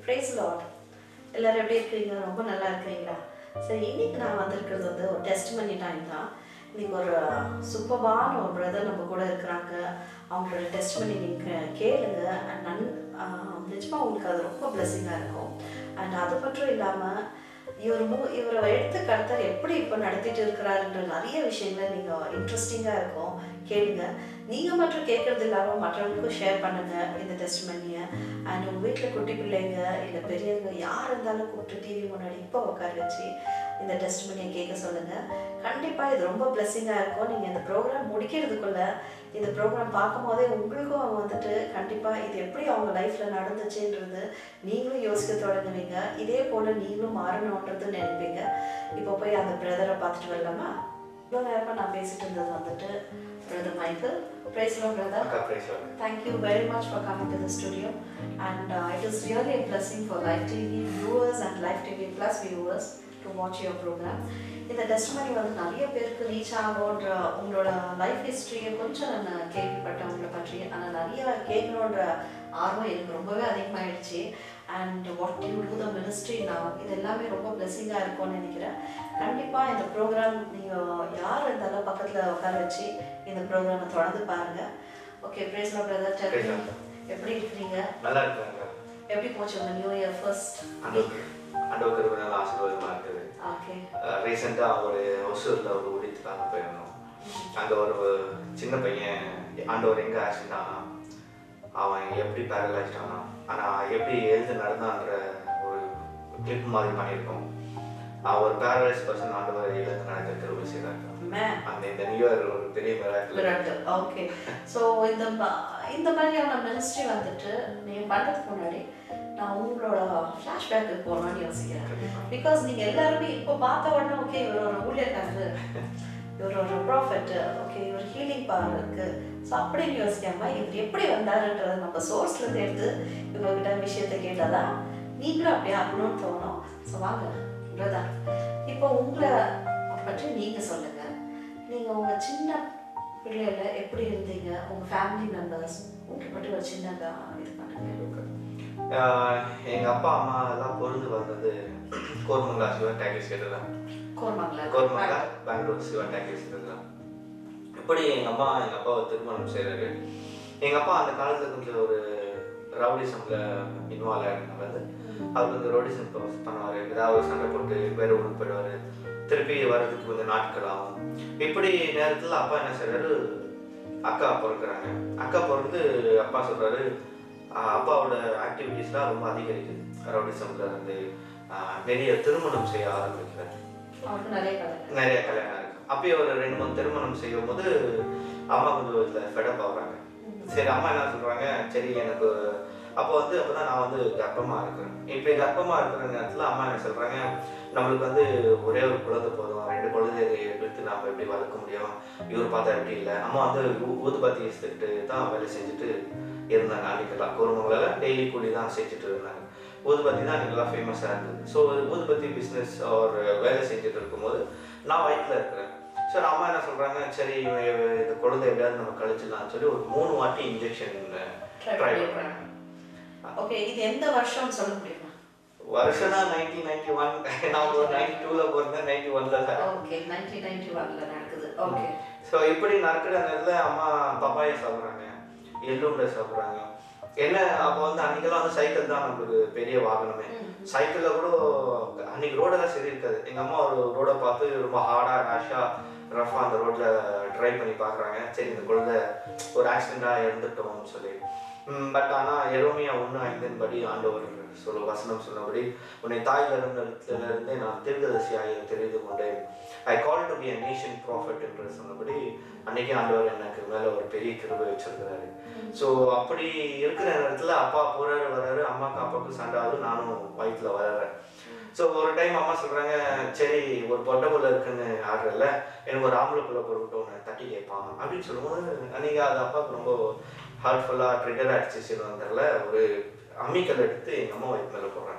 Price Lord எல்லாரும் எப்படி இருக்கிறீங்க ரொம்ப நல்லா இருக்கிறீங்களா சரி இன்னைக்கு நான் வந்திருக்கிறது வந்து ஒரு டெஸ்ட் மணி டைம் தான் இன்னைக்கு ஒரு சூப்பர்பான ஒரு பிரதர் நம்ம கூட இருக்கிறாங்க அவங்களோட டெஸ்ட் பண்ணி நீங்கள் கேளுங்க அண்ட் நன் நிஜமாக உங்களுக்கு அது ரொம்ப பிளெஸ்ஸிங்காக இருக்கும் அண்ட் அது மட்டும் இல்லாமல் இவர் மூ இவரை எடுத்து கருத்தர் எப்படி இப்போ நடத்திட்டு இருக்கிறாருன்ற நிறைய விஷயங்களை நீங்கள் இன்ட்ரெஸ்டிங்காக இருக்கும் கேளுங்க நீங்கள் மட்டும் கேட்கறது இல்லாமல் மற்றவங்களுக்கும் ஷேர் பண்ணுங்க இந்த டெஸ்ட் பண்ணியை அண்ட் உங்கள் வீட்டில் குட்டி பிள்ளைங்க இல்லை பெரியவங்க யார் இருந்தாலும் கூப்பிட்டு டிவி முன்னாடி இப்போ உட்கார வச்சு இந்த டெஸ்ட் பண்ணியை கேட்க சொல்லுங்கள் கண்டிப்பாக இது ரொம்ப பிளெஸ்ஸிங்காக இருக்கும் நீங்கள் இந்த ப்ரோக்ராம் முடிக்கிறதுக்குள்ள இந்த ப்ரோக்ராம் பார்க்கும் போதே உங்களுக்கும் அவங்க வந்துட்டு கண்டிப்பாக இது எப்படி அவங்க லைஃப்பில் நடந்துச்சுன்றது நீங்களும் யோசிக்க தொடங்குவீங்க இதே போல் நீங்களும் மாறணுன்றது நினைப்பீங்க இப்போ போய் அந்த பிரதரை பார்த்துட்டு வரலாமா இவ்வளோ நேரமாக நான் பேசிட்டு இருந்தது வந்துட்டு பிரதர் மைக்கேல் பிரைஸ்லாம் பிரதர் அக்கா praise Lord. Thank you very much for coming to the studio. And uh, it is really a blessing for Live TV viewers and Live TV Plus viewers to watch your program. இந்த testimony வந்து நிறைய பேருக்கு reach ஆகும்ன்ற உங்களோட life ஹிஸ்ட்ரியை கொஞ்சம் நான் கேள்விப்பட்டேன் உங்களை பற்றி ஆனால் நிறைய கேட்கணுன்ற ஆர்வம் எனக்கு ரொம்பவே அதிகமாகிடுச்சு and what you do the ministry நான் இது எல்லாமே ரொம்ப பிளெஸிங்காக இருக்கும்னு நினைக்கிறேன் கண்டிப்பாக இந்த ப்ரோக்ராம் நீங்கள் யார் இருந்தாலும் பக்கத்தில் உட்கார வச்சு இந்த ப்ரோக்ராமை தொடர்ந்து பாருங்கள் okay praise Lord brother Praise the Lord. எப்படி இருக்கிறீங்க நல்லா இருக்காங்க எப்படி போச்சு உங்கள் நியூ இயர் ஃபர்ஸ்ட் ஆண்டவர் ஆண்டவர் கிருபை நல்ல ஆசீர்வாதமா இருக்குது ஓகே ரீசெண்டாக ஒரு ஒசூரில் ஒரு ஊழியத்துக்காக போயிருந்தோம் அங்கே ஒரு சின்ன பையன் ஆண்டவர் எங்கே ஆச்சுட்டானா அவன் எப்படி பேரலைஸ்ட் ஆனான் ஆனால் எப்படி எழுந்து நடந்தான்ற ஒரு கிளிப் மாதிரி பண்ணியிருக்கோம் அவன் ஒரு பேரலைஸ் பர்சன் ஆண்டவர் எழுந்து நடக்க கிருபை செய்கிறாங்க மே அந்த இந்த நியூ இயர் ஒரு பெரிய மிராக்கிள் விராட் ஓகே ஸோ இந்த ம- இந்த மாதிரியான மினிஸ்ட்ரி வந்துட்டு நீங்கள் பண்ணுறதுக்கு முன்னாடி நான் உங்களோட ஃப்ளாஷ்பேக்கு போகணும்னு யோசிக்கிறேன் பிகாஸ் நீங்கள் எல்லாருமே இப்போ பார்த்த உடனே ஓகே இவர் ஒரு ஊழியக்காரர் இவர் ஒரு ப்ராஃபிட் ஓகே இவர் ஹீலிங் பவர் இருக்கு ஸோ அப்படின்னு யோசிக்காம இவர் எப்படி வந்தாருன்றத நம்ம சோர்ஸ்லேருந்து எடுத்து இவங்ககிட்ட விஷயத்தை கேட்டாதான் நீங்களும் அப்படியே ஆகணும்னு தோணும் ஸோ வாங்க பிரதர் இப்போ உங்களை பற்றி நீங்கள் சொல்லுங்கள் நீங்கள் உங்கள் சின்ன பிள்ளையில எப்படி இருந்தீங்க உங்கள் ஃபேமிலி மெம்பர்ஸ் உங்களை பற்றி ஒரு சின்னதாக இது பண்ணுங்க எங்கள் அப்பா அம்மா எல்லாம் பொருந்து வந்தது கோர்மங்கலா சிவன் டேக்கிஸ் கேட்டுதான் கோர்மங்களா கோர்மங்கலா பெங்களூர் சிவன் டேக்கிஸ் கேட்டுதான் எப்படி எங்கள் அம்மா எங்கள் அப்பாவை திருமணம் செய்கிறாரு எங்கள் அப்பா அந்த காலத்தில் கொஞ்சம் ஒரு ரவுடிசமில் இன்வால்வ் ஆகிருந்தாங்க வந்து அவர் வந்து ரவுடிசம் பண்ணுவார் ஏதாவது ஒரு சண்டை போட்டு வேறு ஊருக்கு போயிடுவார் திருப்பி வர்றதுக்கு கொஞ்சம் நாட்கள் ஆகும் இப்படி நேரத்தில் அப்பா என்ன செய்றாரு அக்கா பிறக்கிறாங்க அக்கா பிறந்து அப்பா சொல்கிறாரு அப்பாவோட ஆக்டிவிட்டீஸ்லாம் ரொம்ப அதிகரிக்குது ரவுடிசமில் இருந்து ஆஹ், நிறைய திருமணம் செய்ய ஆரம்பிக்கிறார் அவருக்கு நிறைய கதை நிறைய கல்யாணம் இருக்கு அப்பயே ஒரு ரெண்டு மூணு திருமணம் செய்யும் போது அம்மா கொஞ்சம் இதில் ஃபெடப் ஆகுறாங்க சரி அம்மா என்ன சொல்றாங்க சரி எனக்கு அப்போ வந்து அப்பதான் நான் வந்து கர்ப்பமா இருக்கிறேன் இப்போ கர்ப்பமா இருக்கிற நேரத்துல அம்மா என்ன சொல்றாங்க நம்மளுக்கு வந்து ஒரே ஒரு குழந்தை போதும் ரெண்டு குழந்தைய எடுத்து நாம எப்படி வளர்க்க முடியும் இவர் பார்த்தா எப்படி இல்லை அம்மா வந்து ஊ- ஊதுபத்தி எடுத்துக்கிட்டு தான் வேலை செஞ்சுட்டு இருந்தாங்க அன்னைக்கெல்லாம் குடும்பங்களால டெய்லி கூலி தான் செஞ்சுட்டு இருந்தாங்க ஊதுபத்தி தான் அன்னைக்கெல்லாம் ஃபேமஸாக இருந்தது ஸோ ஊதுபத்தி பிஸ்னஸ் ஒரு வேலை செஞ்சுட்டு இருக்கும்போது நான் வயிற்றுல இருக்கிறேன் சரி அம்மா என்ன சொல்றாங்க சரி இவன் இவன் இந்த குழந்தை எப்படியாவது நம்ம கழிச்சிடலாம்னு சொல்லி ஒரு மூணு வாட்டி இன்ஜெக்ஷன் ட்ரை ட்ரை பண்ணிடுறாங்க பண்ணுறாங்க ஓகே இது எந்த வருஷம்னு சொல்ல முடியுமா வருஷம் தான் நைன்டீன் நைன்டி ஒன் நான் ஒரு நைன்டி டூவில் பிறந்தேன் நைன்டி ஒன்ல சார் ஓகே நைன்டீன் நைன்டி ஒன்ல நடக்குது ஓகே ஸோ இப்படி நடக்கிற நேரத்தில் அம்மா பப்பாயை சாப்பிட்றாங்க எள்ளுண்டை சாப்பிட்றாங்க என்ன அப்போ வந்து அன்னைக்கெல்லாம் வந்து சைக்கிள் தான் நம்மளுக்கு பெரிய வாகனமே சைக்கிளில் கூட அன்னைக்கு ரோடெல்லாம் சரி இருக்காது எங்கள் அம்மா ஒரு ரோடை பார்த்து ரொம்ப ஹார்டாக ரஷ்ஷாக ரஃபாக அந்த ரோட்டில் ட்ரைவ் பண்ணி பார்க்குறாங்க சரி இந்த குழந்தை ஒரு ஆக்சிடெண்ட்டாக இறந்துட்டோம்னு சொல்லி பட் ஆனால் எரோமியா ஒன்று ஐந்தின் படி ஆண்டவர் சொல்ல வசனம் சொன்னபடி உன்னை தாய் இருந்தே நான் தீர்க்கதரிசியாக தெரிந்து கொண்டேன் I call to be a nation prophet என்று சொன்னபடி அன்னைக்கு ஆண்டவர் எனக்கு மேலே ஒரு பெரிய கிருபை வச்சிருக்கிறாரு ஸோ அப்படி இருக்கிற நேரத்தில் அப்பா போறாரு வராரு அம்மாக்கு அப்பாவுக்கு சண்டை ஆகுது நானும் வயிற்றுல வளர்றேன் ஸோ ஒரு டைம் அம்மா சொல்றாங்க சரி ஒரு பொட்டை புள்ள இருக்குன்னு ஆடுறல எனக்கு ஒரு ஆம்பளை புள்ள பொருட்டு ஒன்று தட்டி கேட்பான் அப்படின்னு சொல்லும்போது அன்னைக்கு அது அப்பாவுக்கு ரொம்ப ஹார்ட்ஃபுல்லாக ட்ரிகர் ஆகிடுச்சு வந்ததில் ஒரு அம்மிக்கல் எடுத்து எங்கள் அம்மா வயிற்று மேலே போடுறாங்க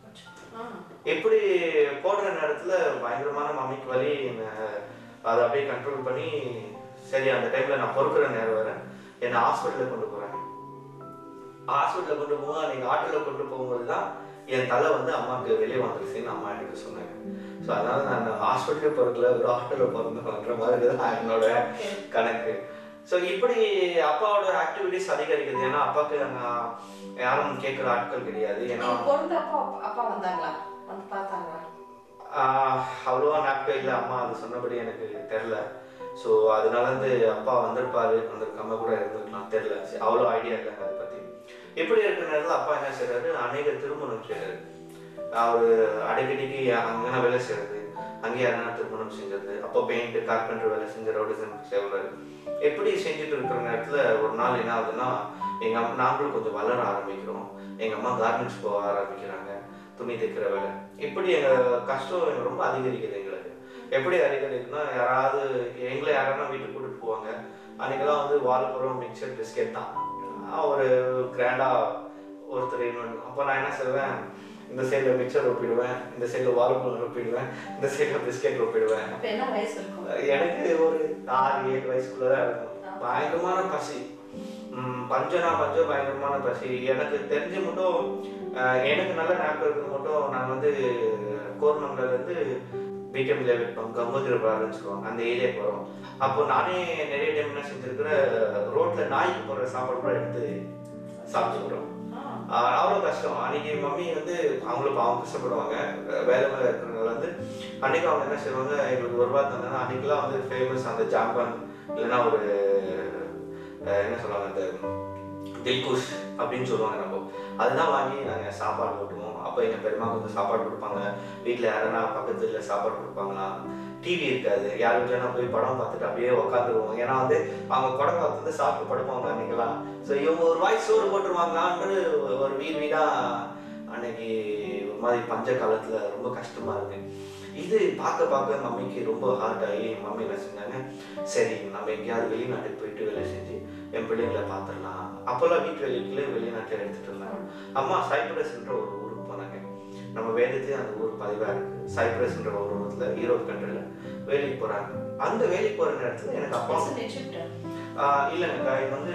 ஆ எப்படி போடுற நேரத்துல பயங்கரமான மம்மிக்கு வலி என்னை அதை அப்படியே கண்ட்ரோல் பண்ணி சரி அந்த டைம்ல நான் பொறுக்கிற நேரம் வேற என்னை ஹாஸ்பிட்டலுக்கு கொண்டு போறாங்க ஹாஸ்பிட்டலில் கொண்டு போவோம் அன்னைக்கு ஆட்டோவில் கொண்டு போகும்போது தான் என் தலை வந்து அம்மாவுக்கு வெளியே வந்துருச்சுன்னு அம்மா எனக்கு சொன்னாங்க ஸோ அதனால நான் ஹாஸ்பிட்டலே பிறக்கல ஒரு ஆட்டோவில் பிறந்தன்ற மாதிரி தான் என்னோட கணக்கு ஸோ இப்படி அப்பாவோட ஆக்டிவிட்டிஸ் அதிகரிக்குது ஏன்னா அப்பாவுக்கு நான் யாரும் கேட்குற ஆட்கள் கிடையாது ஏன்னா நீங்க பிறந்த அப்பா அப்பா வந்தாங்களா வந்து பார்த்தாங்களா ஆஹ் அவ்வளோவா நாட்கள் இல்லை அம்மா அது சொன்னபடி எனக்கு தெரில ஸோ அதனால வந்து அப்பா வந்திருப்பாரு வந்திருக்காம கூட இருந்திருக்கலாம் தெரில அவ்வளோ ஐடியா இல்லை அதை பற்றி இப்படி இருக்கிற நேரத்தில் அப்பா என்ன செய்றாரு அநேக திருமணம் செய்கிறாரு அவர் அடிக்கடிக்கு அங்கே வேலை செய்கிறது அங்கேயே யாருன்னா திருமணம் செஞ்சது அப்போ பெயிண்ட் கார்பெண்டர் வேலை செஞ்ச ரோடிசன் செய்வார் எப்படி செஞ்சுட்டு இருக்கிற நேரத்தில் ஒரு நாள் என்ன ஆகுதுன்னா எங்கள் அம்மா நாங்களும் கொஞ்சம் வளர ஆரம்பிக்கிறோம் எங்கள் அம்மா கார்மெண்ட்ஸ் போக ஆரம்பிக்கிறாங்க துணி தைக்கிற வேலை இப்படி எங்கள் கஷ்டம் எங்களுக்கு ரொம்ப அதிகரிக்குது எங்களுக்கு எப்படி அதிகரிக்குதுன்னா யாராவது எங்களை யாராவது வீட்டுக்கு கூட்டிட்டு போவாங்க அன்றைக்கெல்லாம் வந்து வால்புறம் மிக்சர் பிஸ்கெட் தான் ஆஹ் ஒரு கிராண்டாக ஒருத்தர் இன்னொன்று அப்போ நான் என்ன செய்வேன் இந்த சைடில் மிக்சர் ஒப்பிடுவேன் இந்த சைடில் வால்புறம் ஒப்பிடுவேன் இந்த சைடில் பிஸ்கெட் ஒப்பிடுவேன் அப்ப என்ன வயசு இருக்கும் எனக்கு ஒரு ஆறு ஏழு வயசுக்குள்ள தான் இருக்கும் பயங்கரமான பசி ம், பஞ்சனா பஞ்சம் பயங்கரமான பசி எனக்கு தெரிஞ்சு மட்டும் அஹ், எனக்கு நல்ல ஞாபகம் இருக்கிறது மட்டும் நான் வந்து கோர்மங்கல்ல இருந்து பிடிஎம்ல வைப்போம் கம்பதிரபாருன்னு சொல்லுவாங்க அந்த ஏரியா போகிறோம் அப்போ நானே நிறைய டைம் என்ன செஞ்சிருக்கிற ரோட்ல நாய்க்கு போடுற சாப்பாடு கூட எடுத்து சாப்பிட்டுக்கிறோம் ஆஹ் அவ்வளோ கஷ்டம் அன்னைக்கு மம்மி வந்து அவங்களும் பாவம் கஷ்டப்படுவாங்க வே- வேலை மேலே இருக்கிறவங்க வந்து அன்னைக்கு அவங்க என்ன செய்வாங்க எங்களுக்கு ஒரு ரூபா தந்தாங்கன்னா அன்னைக்கெல்லாம் வந்து ஃபேமஸ் அந்த ஜாம்பான் இல்லைன்னா ஒரு அஹ், என்ன சொல்லுவாங்க அந்த தில்குஷ் அப்படின்னு சொல்லுவாங்க நம்ம அதுதான் வாங்கி நாங்கள் சாப்பாடு போட்டுவோம் அப்போ எங்கள் பெருமாவுக்கு வந்து சாப்பாடு கொடுப்பாங்க வீட்டில் யாருன்னா பக்கத்துல சாப்பாடு கொடுப்பாங்களா டிவி இருக்காது யார் வீட்டிலனா போய் படம் பார்த்துட்டு அப்படியே உட்காந்துருவோம் ஏன்னா வந்து அவங்க படம் பார்த்து வந்து சாப்பிட்டு படுப்பாங்க அன்னைக்கெல்லாம் ஸோ இவங்க ஒரு வாய் சோறு போட்டுருவாங்களான்னு ஒரு வீடு வீடா அன்னைக்கு ஒரு மாதிரி பஞ்ச காலத்துல ரொம்ப கஷ்டமா இருக்கு இது பார்க்க பார்க்க மம்மிக்கு ரொம்ப ஹார்ட் ஆகி மம்மி என்ன செஞ்சாங்க சரி நம்ம எங்கேயாவது வெளிநாட்டுக்கு போயிட்டு வேலை செஞ்சு என் பிள்ளைங்களை பார்த்துடலாம் அப்போல்லாம் வீட்டு வேலைக்குள்ளே வெளிநாட்டில் எடுத்துட்டு இருந்தாங்க அம்மா சைப்ரஸ்ன்ற ஒரு ஊருக்கு போனாங்க நம்ம வேதத்தையும் அந்த ஊர் பதிவாக இருக்கு சைப்ரஸ்ன்ற ஒரு ஊரத்தில் யூரோப் கண்ட்ரியில் வேலைக்கு போகிறாங்க அந்த வேலைக்கு போகிற நேரத்தில் எனக்கு அப்பா It's in Egypt. ஆஹ் இல்லைங்கக்கா இது வந்து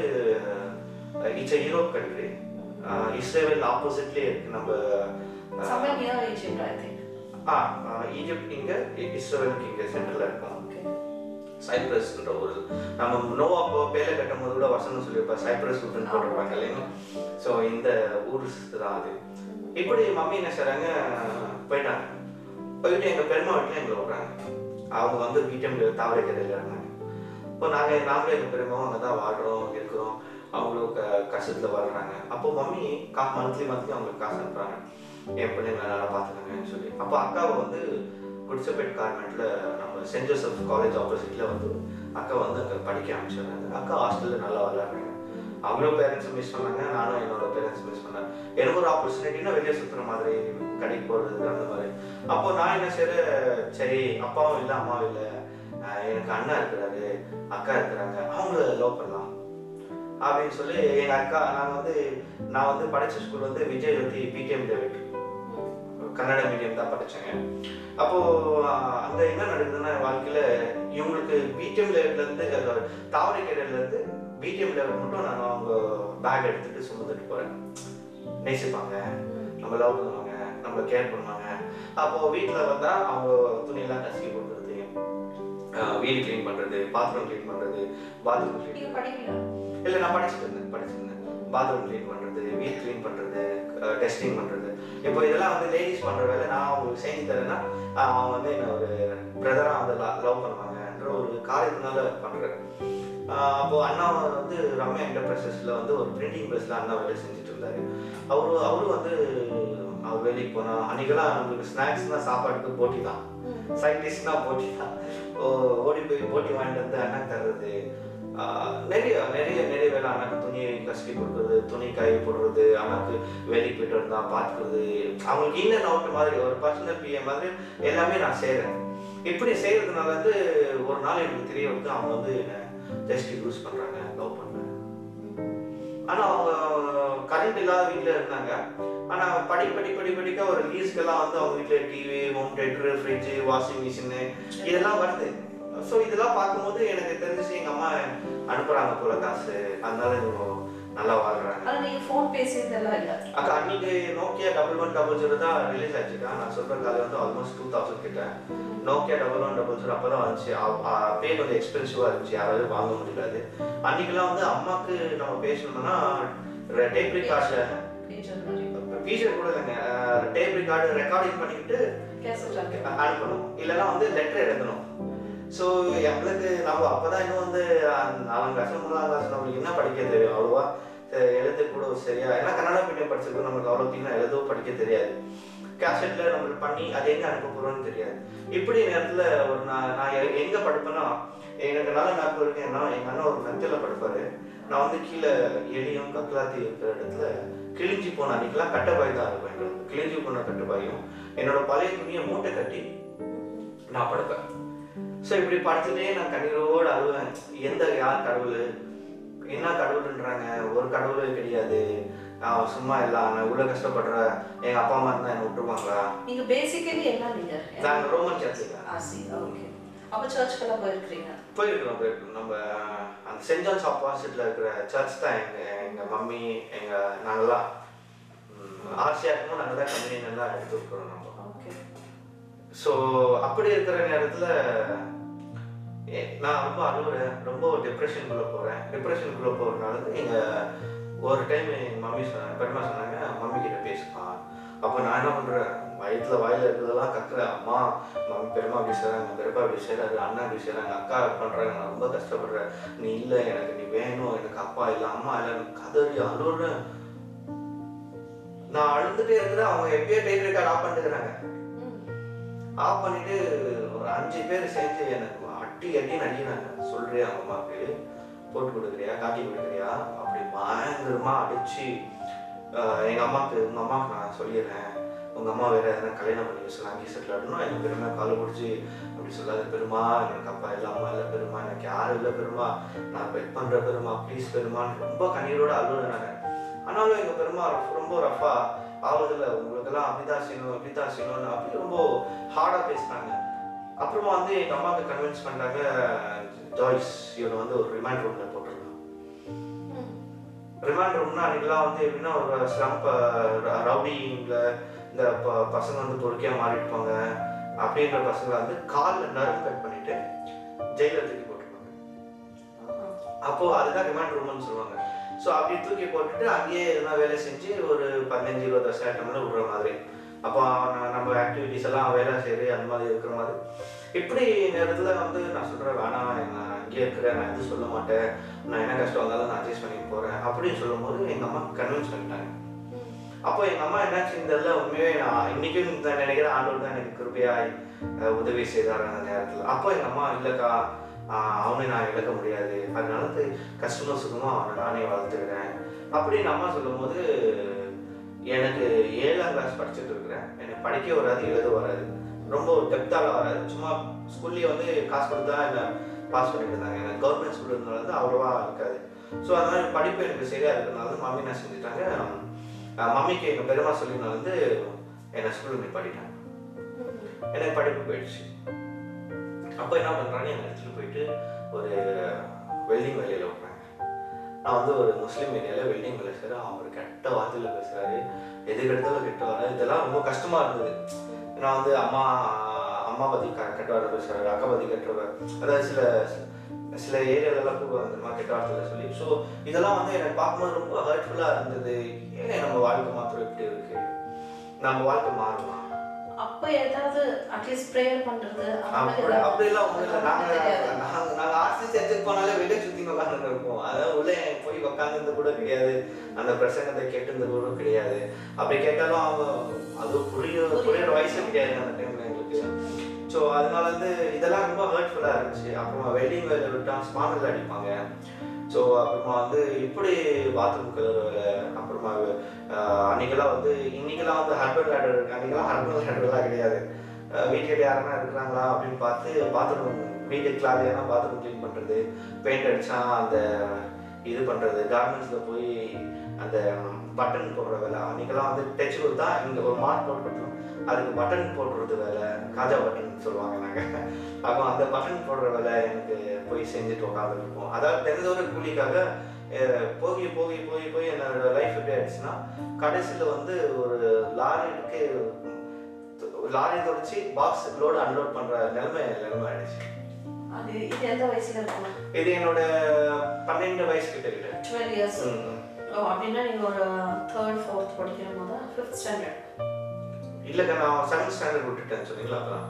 இட்ஸ் யூரோப் கண்ட்ரி இஸ்ரேல் ஆப்போசிட்லேயே இருக்கு நம்ம ah, Somewhere near Egypt, I think. Ah ah, Egypt இங்கே இஸ்ரேலுக்கு இங்கே சென்டரில் இருக்கோம் Okay. சைப்ரஸ்ன்ற ஒரு நம்ம நோவா போ பேலை கட்டும் போது கூட வசனம் சொல்லியிருப்பா சைப்ரஸ் ஊருன்னு போட்டிருப்பாங்க இல்லைங்களா ஸோ இந்த ஊர் தான் அது இப்படி மம்மி என்ன செய்றாங்க போயிட்டாங்க போயிட்டு எங்கள் பெருமா வீட்டில் எங்களை விட்றாங்க அவங்க வந்து பிடிஎம்ல தாவரைக்கரையில் இருந்தாங்க இப்போ நாங்கள் நாங்களும் எங்கள் பெருமாவும் அங்கே தான் வாழ்கிறோம் இருக்கிறோம் அவங்களும் க கஷ்டத்தில் வாழ்கிறாங்க அப்போ மம்மி கா மந்த்லி மந்த்லி அவங்களுக்கு காசு அனுப்புறாங்க என் பிள்ளைங்களை நல்லா பார்த்துக்கங்கன்னு சொல்லி அப்போ அக்காவை வந்து குடிசப்பேட் கார்மெண்ட்டில் நம்ம சென்ட் ஜோசப் காலேஜ் ஆப்போசிட்டில் வந்து அக்கா வந்து அங்கே படிக்க ஆரம்பிச்சிடுறாங்க அக்கா ஹாஸ்டலில் நல்லா விளாட்றாங்க அவங்களும் பேரண்ட்ஸ் மிஸ் பண்ணாங்க நானும் என்னோட பேரண்ட்ஸ் மிஸ் பண்ணேன் எனக்கு ஒரு ஆப்பர்ச்சுனிட்டினா வெளியே சுற்றுற மாதிரி கடைக்கு போகிறது அந்த மாதிரி அப்போ நான் என்ன செய்கிறேன் சரி அப்பாவும் இல்லை அம்மாவும் இல்லை ஆஹ் எனக்கு அண்ணா இருக்கிறாரு அக்கா இருக்கிறாங்க அவங்கள லவ் பண்ணலாம் அப்படின்னு சொல்லி எங்கள் அக்கா நான் வந்து நான் வந்து படித்த ஸ்கூல் வந்து Vijayavathi BTM David Kannada medium தான் படித்தேங்க அப்போது அங்கே என்ன நடக்குதுன்னா என் வாழ்க்கையில் இவங்களுக்கு பிடிஎம் லெவல்லேருந்து தாவரைக்கரையிலேருந்து பிடிஎம் லெவல் மட்டும் நான் அவங்க பேக் எடுத்துகிட்டு சுமந்துட்டு போகிறேன் நேசிப்பாங்க நம்ம லவ் பண்ணுவாங்க நம்மளை கேர் பண்ணுவாங்க அப்போது வீட்டில் வந்தால் அவங்க துணியெல்லாம் கசிக்கி கொடுக்குறது ஆஹ் வீடு க்ளீன் பண்ணுறது பாத்ரூம் க்ளீன் பண்ணுறது பாத்ரூம் க்ளீன் நீங்க படிக்கல இல்லை நான் படிச்சுட்டு இருந்தேன் படிச்சிருந்தேன் பாத்ரூம் க்ளீன் பண்ணுறது வீட் க்ளீன் பண்ணுறது டெஸ்டிங் பண்ணுறது இப்போ இதெல்லாம் வந்து லேடிஸ் பண்ணுற வேலை நான் அவங்களுக்கு செஞ்சு தரேன்னா ஆஹ் அவங்க வந்து என்ன ஒரு பிரதராக வந்து லவ் பண்ணுவாங்கன்ற ஒரு காரியத்தினால பண்ணுறேன் அப்போது அண்ணா வந்து ரம்யா என்டர்பிரைசஸில் வந்து ஒரு பிரிண்டிங் ப்ரெஸ்ஸில் அண்ணா வேலை செஞ்சுட்டு இருந்தார் அவரு அவரும் வந்து அவர் வேலைக்கு போனால் அன்றைக்கெல்லாம் நம்மளுக்கு ஸ்நாக்ஸ்னால் சாப்பாட்டுக்கு போட்டி தான் சைட் டிஷ்னா போட்டி தான் ஓ, ஓடி போய் போட்டி வாங்கிட்டு வந்து அண்ணா தர்றது ஆஹ் நிறைய நிறைய நிறைய வேலை அண்ணாக்கு துணி கசக்கி கொடுக்குறது துணி காய போடுறது அண்ணாக்கு வேலைக்கு போயிட்டு வந்தா பார்த்துக்கிறது அவங்களுக்கு இன்னும் அவுட் மாதிரி ஒரு பர்சனல் பிஏ மாதிரி எல்லாமே நான் செய்கிறேன் இப்படி செய்கிறதுனால வந்து ஒரு நாள் எனக்கு தெரிய வந்து அவங்க வந்து என்னை ஜஸ்ட் யூஸ் பண்ணுறாங்க லவ் பண்ணுறாங்க ஆனால் அவங்க கரண்ட் இல்லாத வீட்டில் இருந்தாங்க ஆனால் படி படி படி படிக்க ஒரு லீஸ்க்கெல்லாம் வந்து அவங்க வீட்டில் TV home theatre fridge washing machine இதெல்லாம் வருது ஸோ இதெல்லாம் பார்க்கும்போது எனக்கு தெரிஞ்சிச்சு எங்கள் அம்மா அனுப்புகிறாங்க போல காசு அதனால இவங்க நல்லா வாழ்கிறாங்க ஆனா நீங்க ஃபோன் பேசியதெல்லாம் இல்ல அக்கா அன்னைக்கு Nokia double one double zero தான் ரிலீஸ் ஆச்சுக்கா நான் சொல்கிற காலம் வந்து ஆல்மோஸ்ட் டூ தௌசண்ட் கிட்ட Nokia double one double zero அப்போ தான் வந்துச்சு அப்பயே கொஞ்சம் எக்ஸ்பென்சிவாக இருந்துச்சு யாராவது வாங்க முடியாது அன்னைக்கெல்லாம் வந்து அம்மாவுக்கு நம்ம பேசணும்னா டேப் ரிகார்டில் பேஜர் மாதிரி ஃபீச்சர் கூட இல்லைங்க டேப் ரெக்கார்டு ரெக்கார்டிங் பண்ணிக்கிட்டு கேசட் ஆக்கு அனுப்பணும் இல்லைன்னா வந்து லெட்டர் எழுதணும் ஸோ எங்களுக்கு நம்ம அப்பதான் இன்னும் வந்து அந்த நாலாம் கிளாஸ் மூணாம் கிளாஸ் நம்மளுக்கு என்ன படிக்க தெரியும் அவ்வளோவா அஹ் எழுத கூட சரியா ஏன்னா கன்னடா மீடியம் படிச்சிருக்கோம் நம்மளுக்கு அவ்வளோ தீங்கன்னா எழுதவும் படிக்க தெரியாது கேசட்ல நம்மளுக்கு பண்ணி அது எங்க அனுப்ப போறோம்னு தெரியாது இப்படி நேரத்துல ஒரு நான் நான் எ- எங்க படிப்பேன்னா எனக்கு நல்ல ஞாபகம் இருக்கு ஏன்னா எங்க அண்ணன் ஒரு மெத்தில படிப்பாரு நான் வந்து கீழே எலியும் கக்கலாத்தி இருக்கிற இடத்துல கிழிஞ்சி போன அன்னைக்கெல்லாம் கட்டப்பாய் தான் இருக்கும் எங்களுக்கு கிழிஞ்சி போன கட்டப்பாயும் என்னோட பழைய துணியை மூட்டை கட்டி நான் படுப்பேன் ஸோ இப்படி படுத்துட்டே நான் கண்ணீரோடு அழுவேன் எந்த யார் கடவுள் என்ன கடவுள்ன்றாங்க ஒரு கடவுள் கிடையாது நான் சும்மா இல்லை நான் இவ்வளோ கஷ்டப்படுற எங்கள் அப்பா அம்மா இருந்தால் என்னை விட்டுருவாங்களா நீங்க பேசிக்கலி என்ன நீங்க நாங்கள் ரோமன் சர்ச்சுக்கு ஆசி ஓகே அப்ப சர்ச்சுக்கெல்லாம் போயிருக்கிறீங்க போயிருக்கிறோம் போயிருக்கிறோம் நம்ம அந்த சென்ட் ஜான்ஸ் ஆப்போசிட்டில் இருக்கிற சர்ச் தான் எங்கள் எங்கள் மம்மி எங்கள் நாங்களாம் ஆசையாக இருக்கும்போது நாங்கள் தான் கம்பெனி நல்லா எடுத்துருக்குறோம் நம்ம ஓகே ஸோ அப்படி இருக்கிற நேரத்தில் நான் ரொம்ப அழுகுறேன் ரொம்ப டிப்ரெஷனுக்குள்ளே போகிறேன் டிப்ரெஷனுக்குள்ளே போகிறதுனால எங்கள் ஒரு டைம் எங்கள் மம்மி சொன்னாங்க பெருமா சொன்னாங்க மம்மி கிட்ட பேசுப்பான் அப்போ நான் என்ன பண்ணுறேன் வயிற்றுல வாயில இருக்கிறதெல்லாம் கக்குறேன் அம்மா மம்மி பெருமா அப்படி செய்கிறாங்க பெருப்பா அப்படி செய்கிறாரு அண்ணா அப்படி செய்கிறாங்க அக்கா பண்ணுறாங்க நான் ரொம்ப கஷ்டப்படுறேன் நீ இல்லை எனக்கு நீ வேணும் எனக்கு அப்பா இல்லை அம்மா இல்லை எனக்கு கதறி அழுகுறேன் நான் அழுதுகிட்டே இருக்கிறேன் அவங்க எப்பயோ டைப் ரெக்கார்ட் ஆஃப் பண்ணிட்டுக்கிறாங்க ஆஃப் பண்ணிட்டு ஒரு அஞ்சு பேர் சேர்ந்து எனக்கு அட்டி அட்டி நடிக்கிறாங்க சொல்றியா அவங்க அம்மாவுக்கு போட்டு கொடுக்குறியா காட்டி கொடுக்குறியா அப்படி பயங்கரமா அடிச்சு ஆஹ் எங்க அம்மாவுக்கு உங்க அம்மாவுக்கு நான் சொல்லிடுறேன் உங்க அம்மா வேற எதனா கல்யாணம் பண்ணி வச்சுலாம் அங்கே செட்டில் ஆடணும் எனக்கு பெருமை காலை பிடிச்சி அப்படி சொல்லாத பெருமா எனக்கு அப்பா இல்லை அம்மா இல்லை பெருமா எனக்கு யாரும் இல்லை பெருமா நான் பெட் பண்ற பெருமா ப்ளீஸ் பெருமான்னு ரொம்ப கண்ணீரோட அழுகுறேன் நான் ஆனாலும் எங்க பெருமா rough- ரொம்ப ரஃபா ஆகுதுல உங்களுக்கெல்லாம் அப்படிதான் செய்யணும் இப்படிதான் செய்யணும்னு அப்படி ரொம்ப ஹார்டா பேசுனாங்க அப்புறமா வந்து எங்க அம்மாவுக்கு கன்வின்ஸ் பண்ணாங்க ஜாய்ஸ் இவனை வந்து ஒரு ரிமைண்ட் ரூம்ல போட்டுருக்கான் ரிமாண்ட் ரூம்னா அன்னைக்கெல்லாம் வந்து எப்படின்னா ஒரு ஸ்லம்ப் ரவுடிங்ல இந்த ப- பசங்க வந்து பொறுக்கையா மாறிட்டுப்பாங்க அப்படின்ற பசங்களை வந்து காலில் நர்வ் கட் பண்ணிட்டு ஜெயில தூக்கி போட்டுருப்பாங்க அப்போ அதுதான் ரிமாண்ட் ரூம்னு சொல்லுவாங்க ஸோ அப்படி தூக்கி போட்டுட்டு அங்கேயே எதனா வேலை செஞ்சு ஒரு பதினஞ்சு இருபது வருஷம் ஐட்டம்ல விடுற மாதிரி அப்போ அவன் நம்ம ஆக்டிவிட்டிஸ் எல்லாம் வேலை செய்யுது அந்த மாதிரி இருக்கிற மாதிரி இப்படி நேரத்தில் வந்து நான் சொல்கிறேன் வேணாம் நான் அங்கேயே இருக்கிறேன் நான் எதுவும் சொல்ல மாட்டேன் நான் என்ன கஷ்டம் வந்தாலும் நான் அட்ஜஸ்ட் பண்ணி போகிறேன் அப்படின்னு சொல்லும்போது எங்கள் அம்மா கன்வின்ஸ் பண்ணிட்டாங்க அப்போ எங்கள் அம்மா என்னாச்சு இதெல்லாம் உண்மையே நான் இன்னைக்கும் நான் நினைக்கிறேன் ஆண்டவர் தான் எனக்கு கிருபையாய் அஹ், உதவி செய்தார் அந்த நேரத்தில் அப்போ எங்கள் அம்மா இல்லைக்கா ஆஹ், அவனை நான் இழக்க முடியாது அதனால வந்து கஷ்டமோ சுகமோ அவனை நானே வளர்த்துக்கிறேன் அப்படின்னு அம்மா சொல்லும்போது எனக்கு ஏழாம் கிளாஸ் படிச்சுட்டு இருக்கிறேன் எனக்கு படிக்க வராது எழுத வராது ரொம்ப டெப்த்தால வராது சும்மா ஸ்கூல்லேயே வந்து காசு கொடுத்தா என்ன பாஸ் பண்ணிட்டு இருந்தாங்க எனக்கு கவர்மெண்ட் ஸ்கூல் இருந்தனால வந்து அவ்வளோவா இருக்காது ஸோ அதனால படிப்பு எனக்கு சரியா இருக்கிறனால மம்மி என்ன செஞ்சுட்டாங்க அஹ் மம்மிக்கு எங்கள் பெருமா சொல்லினால வந்து என்னை ஸ்கூலுக்கு நிப்பாட்டிட்டாங்க எனக்கு படிப்பு போயிடுச்சு அப்போ என்ன பண்ணுறாங்க என்னை எடுத்துகிட்டு போயிட்டு ஒரு வெல்டிங் வேலையில் விட்றாங்க நான் வந்து ஒரு முஸ்லீம் ஏரியாவில் வெல்டிங் வேலை செய்கிறேன் அவர் கெட்ட வார்த்தையில் பேசுகிறாரு எதுக்கு எடுத்தாலும் கெட்ட வர இதெல்லாம் ரொம்ப கஷ்டமாக இருந்தது நான் வந்து அம்மா அம்மா பற்றி க கெட்ட வார்த்தை பேசுகிறாரு அக்கா பற்றி கெட்ட அதாவது சில சில ஏரியாலெல்லாம் கூடுவாங்க இந்த மாதிரி கெட்ட வார்த்தையில் சொல்லி ஸோ இதெல்லாம் வந்து எனக்கு பார்க்கும்போது ரொம்ப ஹர்ட்ஃபுல்லாக இருந்தது ஏன் நம்ம வாழ்க்கை மாத்திரம் இப்படி இருக்கு நம்ம வாழ்க்கை மாறுமா அப்ப ஏதாவது அட்லீஸ்ட் ப்ரேயர் பண்றது அந்த மாதிரி அப்படி ஏதாவது அப்படிலாம் ஒண்ணும் இல்லை நாங்க தெரியாது. நாங்க நாங்க ஆர்சி சர்ச்சுக்கு போனாலே வெளியே சுத்தி உட்காந்து இருப்போம் அதாவது உள்ளே போய் உட்காந்துருந்து கூட கிடையாது அந்த பிரசங்கத்தை கேட்டு கூட கிடையாது அப்படி கேட்டாலும் அவங்க அது புரிய புரியுற வயசு கிடையாது அந்த டைம்ல எங்களுக்கு ஸோ அதனால வந்து இதெல்லாம் ரொம்ப ஹர்ட்ஃபுல்லாக இருந்துச்சு அப்புறமா வெல்டிங் வேலை விட்டா ஸ்பானரில் அடிப்பாங்க ஸோ அப்புறமா வந்து இப்படி பாத்ரூம் கழுவுற அப்புறமா ஆஹ், அன்னைக்கெல்லாம் வந்து இன்னைக்கெல்லாம் வந்து ஹர்பல் லேடர் இருக்கு அன்னைக்கெல்லாம் ஹர்பல் லேடர்லாம் கிடையாது ஆஹ், வீட்டுக்கிட்ட யாருன்னா இருக்கிறாங்களா அப்படின்னு பார்த்து பாத்ரூம் வீட்டுக்கு கிளாலியான பாத்ரூம் க்ளீன் பண்ணுறது பெயிண்ட் அடிச்சா அந்த இது பண்ணுறது கார்மெண்ட்ஸில் போய் அந்த பட்டன் போடுற வேலை அன்றைக்கெல்லாம் வந்து தைச்சு கொடுத்தா இங்கே ஒரு மார்க் போட்டு கொடுத்தோம் அதுக்கு பட்டன் போடுறது வேலை காஜா பட்டன் சொல்லுவாங்க நாங்கள் அப்போ அந்த பட்டன் போடுற வேலை எனக்கு போய் செஞ்சுட்டு உட்காந்துருப்போம் அதாவது தெரிஞ்ச கூலிக்காக அஹ், போகி போகி போய் போய் என்னோட லைஃப் எப்படி ஆயிடுச்சுன்னா கடைசியில் வந்து ஒரு லாரிக்கு லாரி தொடச்சி பாக்ஸ் லோடு அன்லோட் பண்ணுற நிலைமை நிலைமை ஆயிடுச்சு அது இது எந்த வயசுல இருக்கும் இது என்னோட பன்னெண்டு வயசு கிட்ட கிட்ட டுவெல் இயர்ஸ் ம். ஓ அப்படின்னா நீங்கள் ஒரு தேர்ட் ஃபோர்த் படிக்கிற போது ஃபிஃப்த் ஸ்டாண்டர்ட் இல்லைக்கா நான் செவன்த் ஸ்டாண்டர்ட் விட்டுட்டேன் சொன்னீங்களா அப்பதான்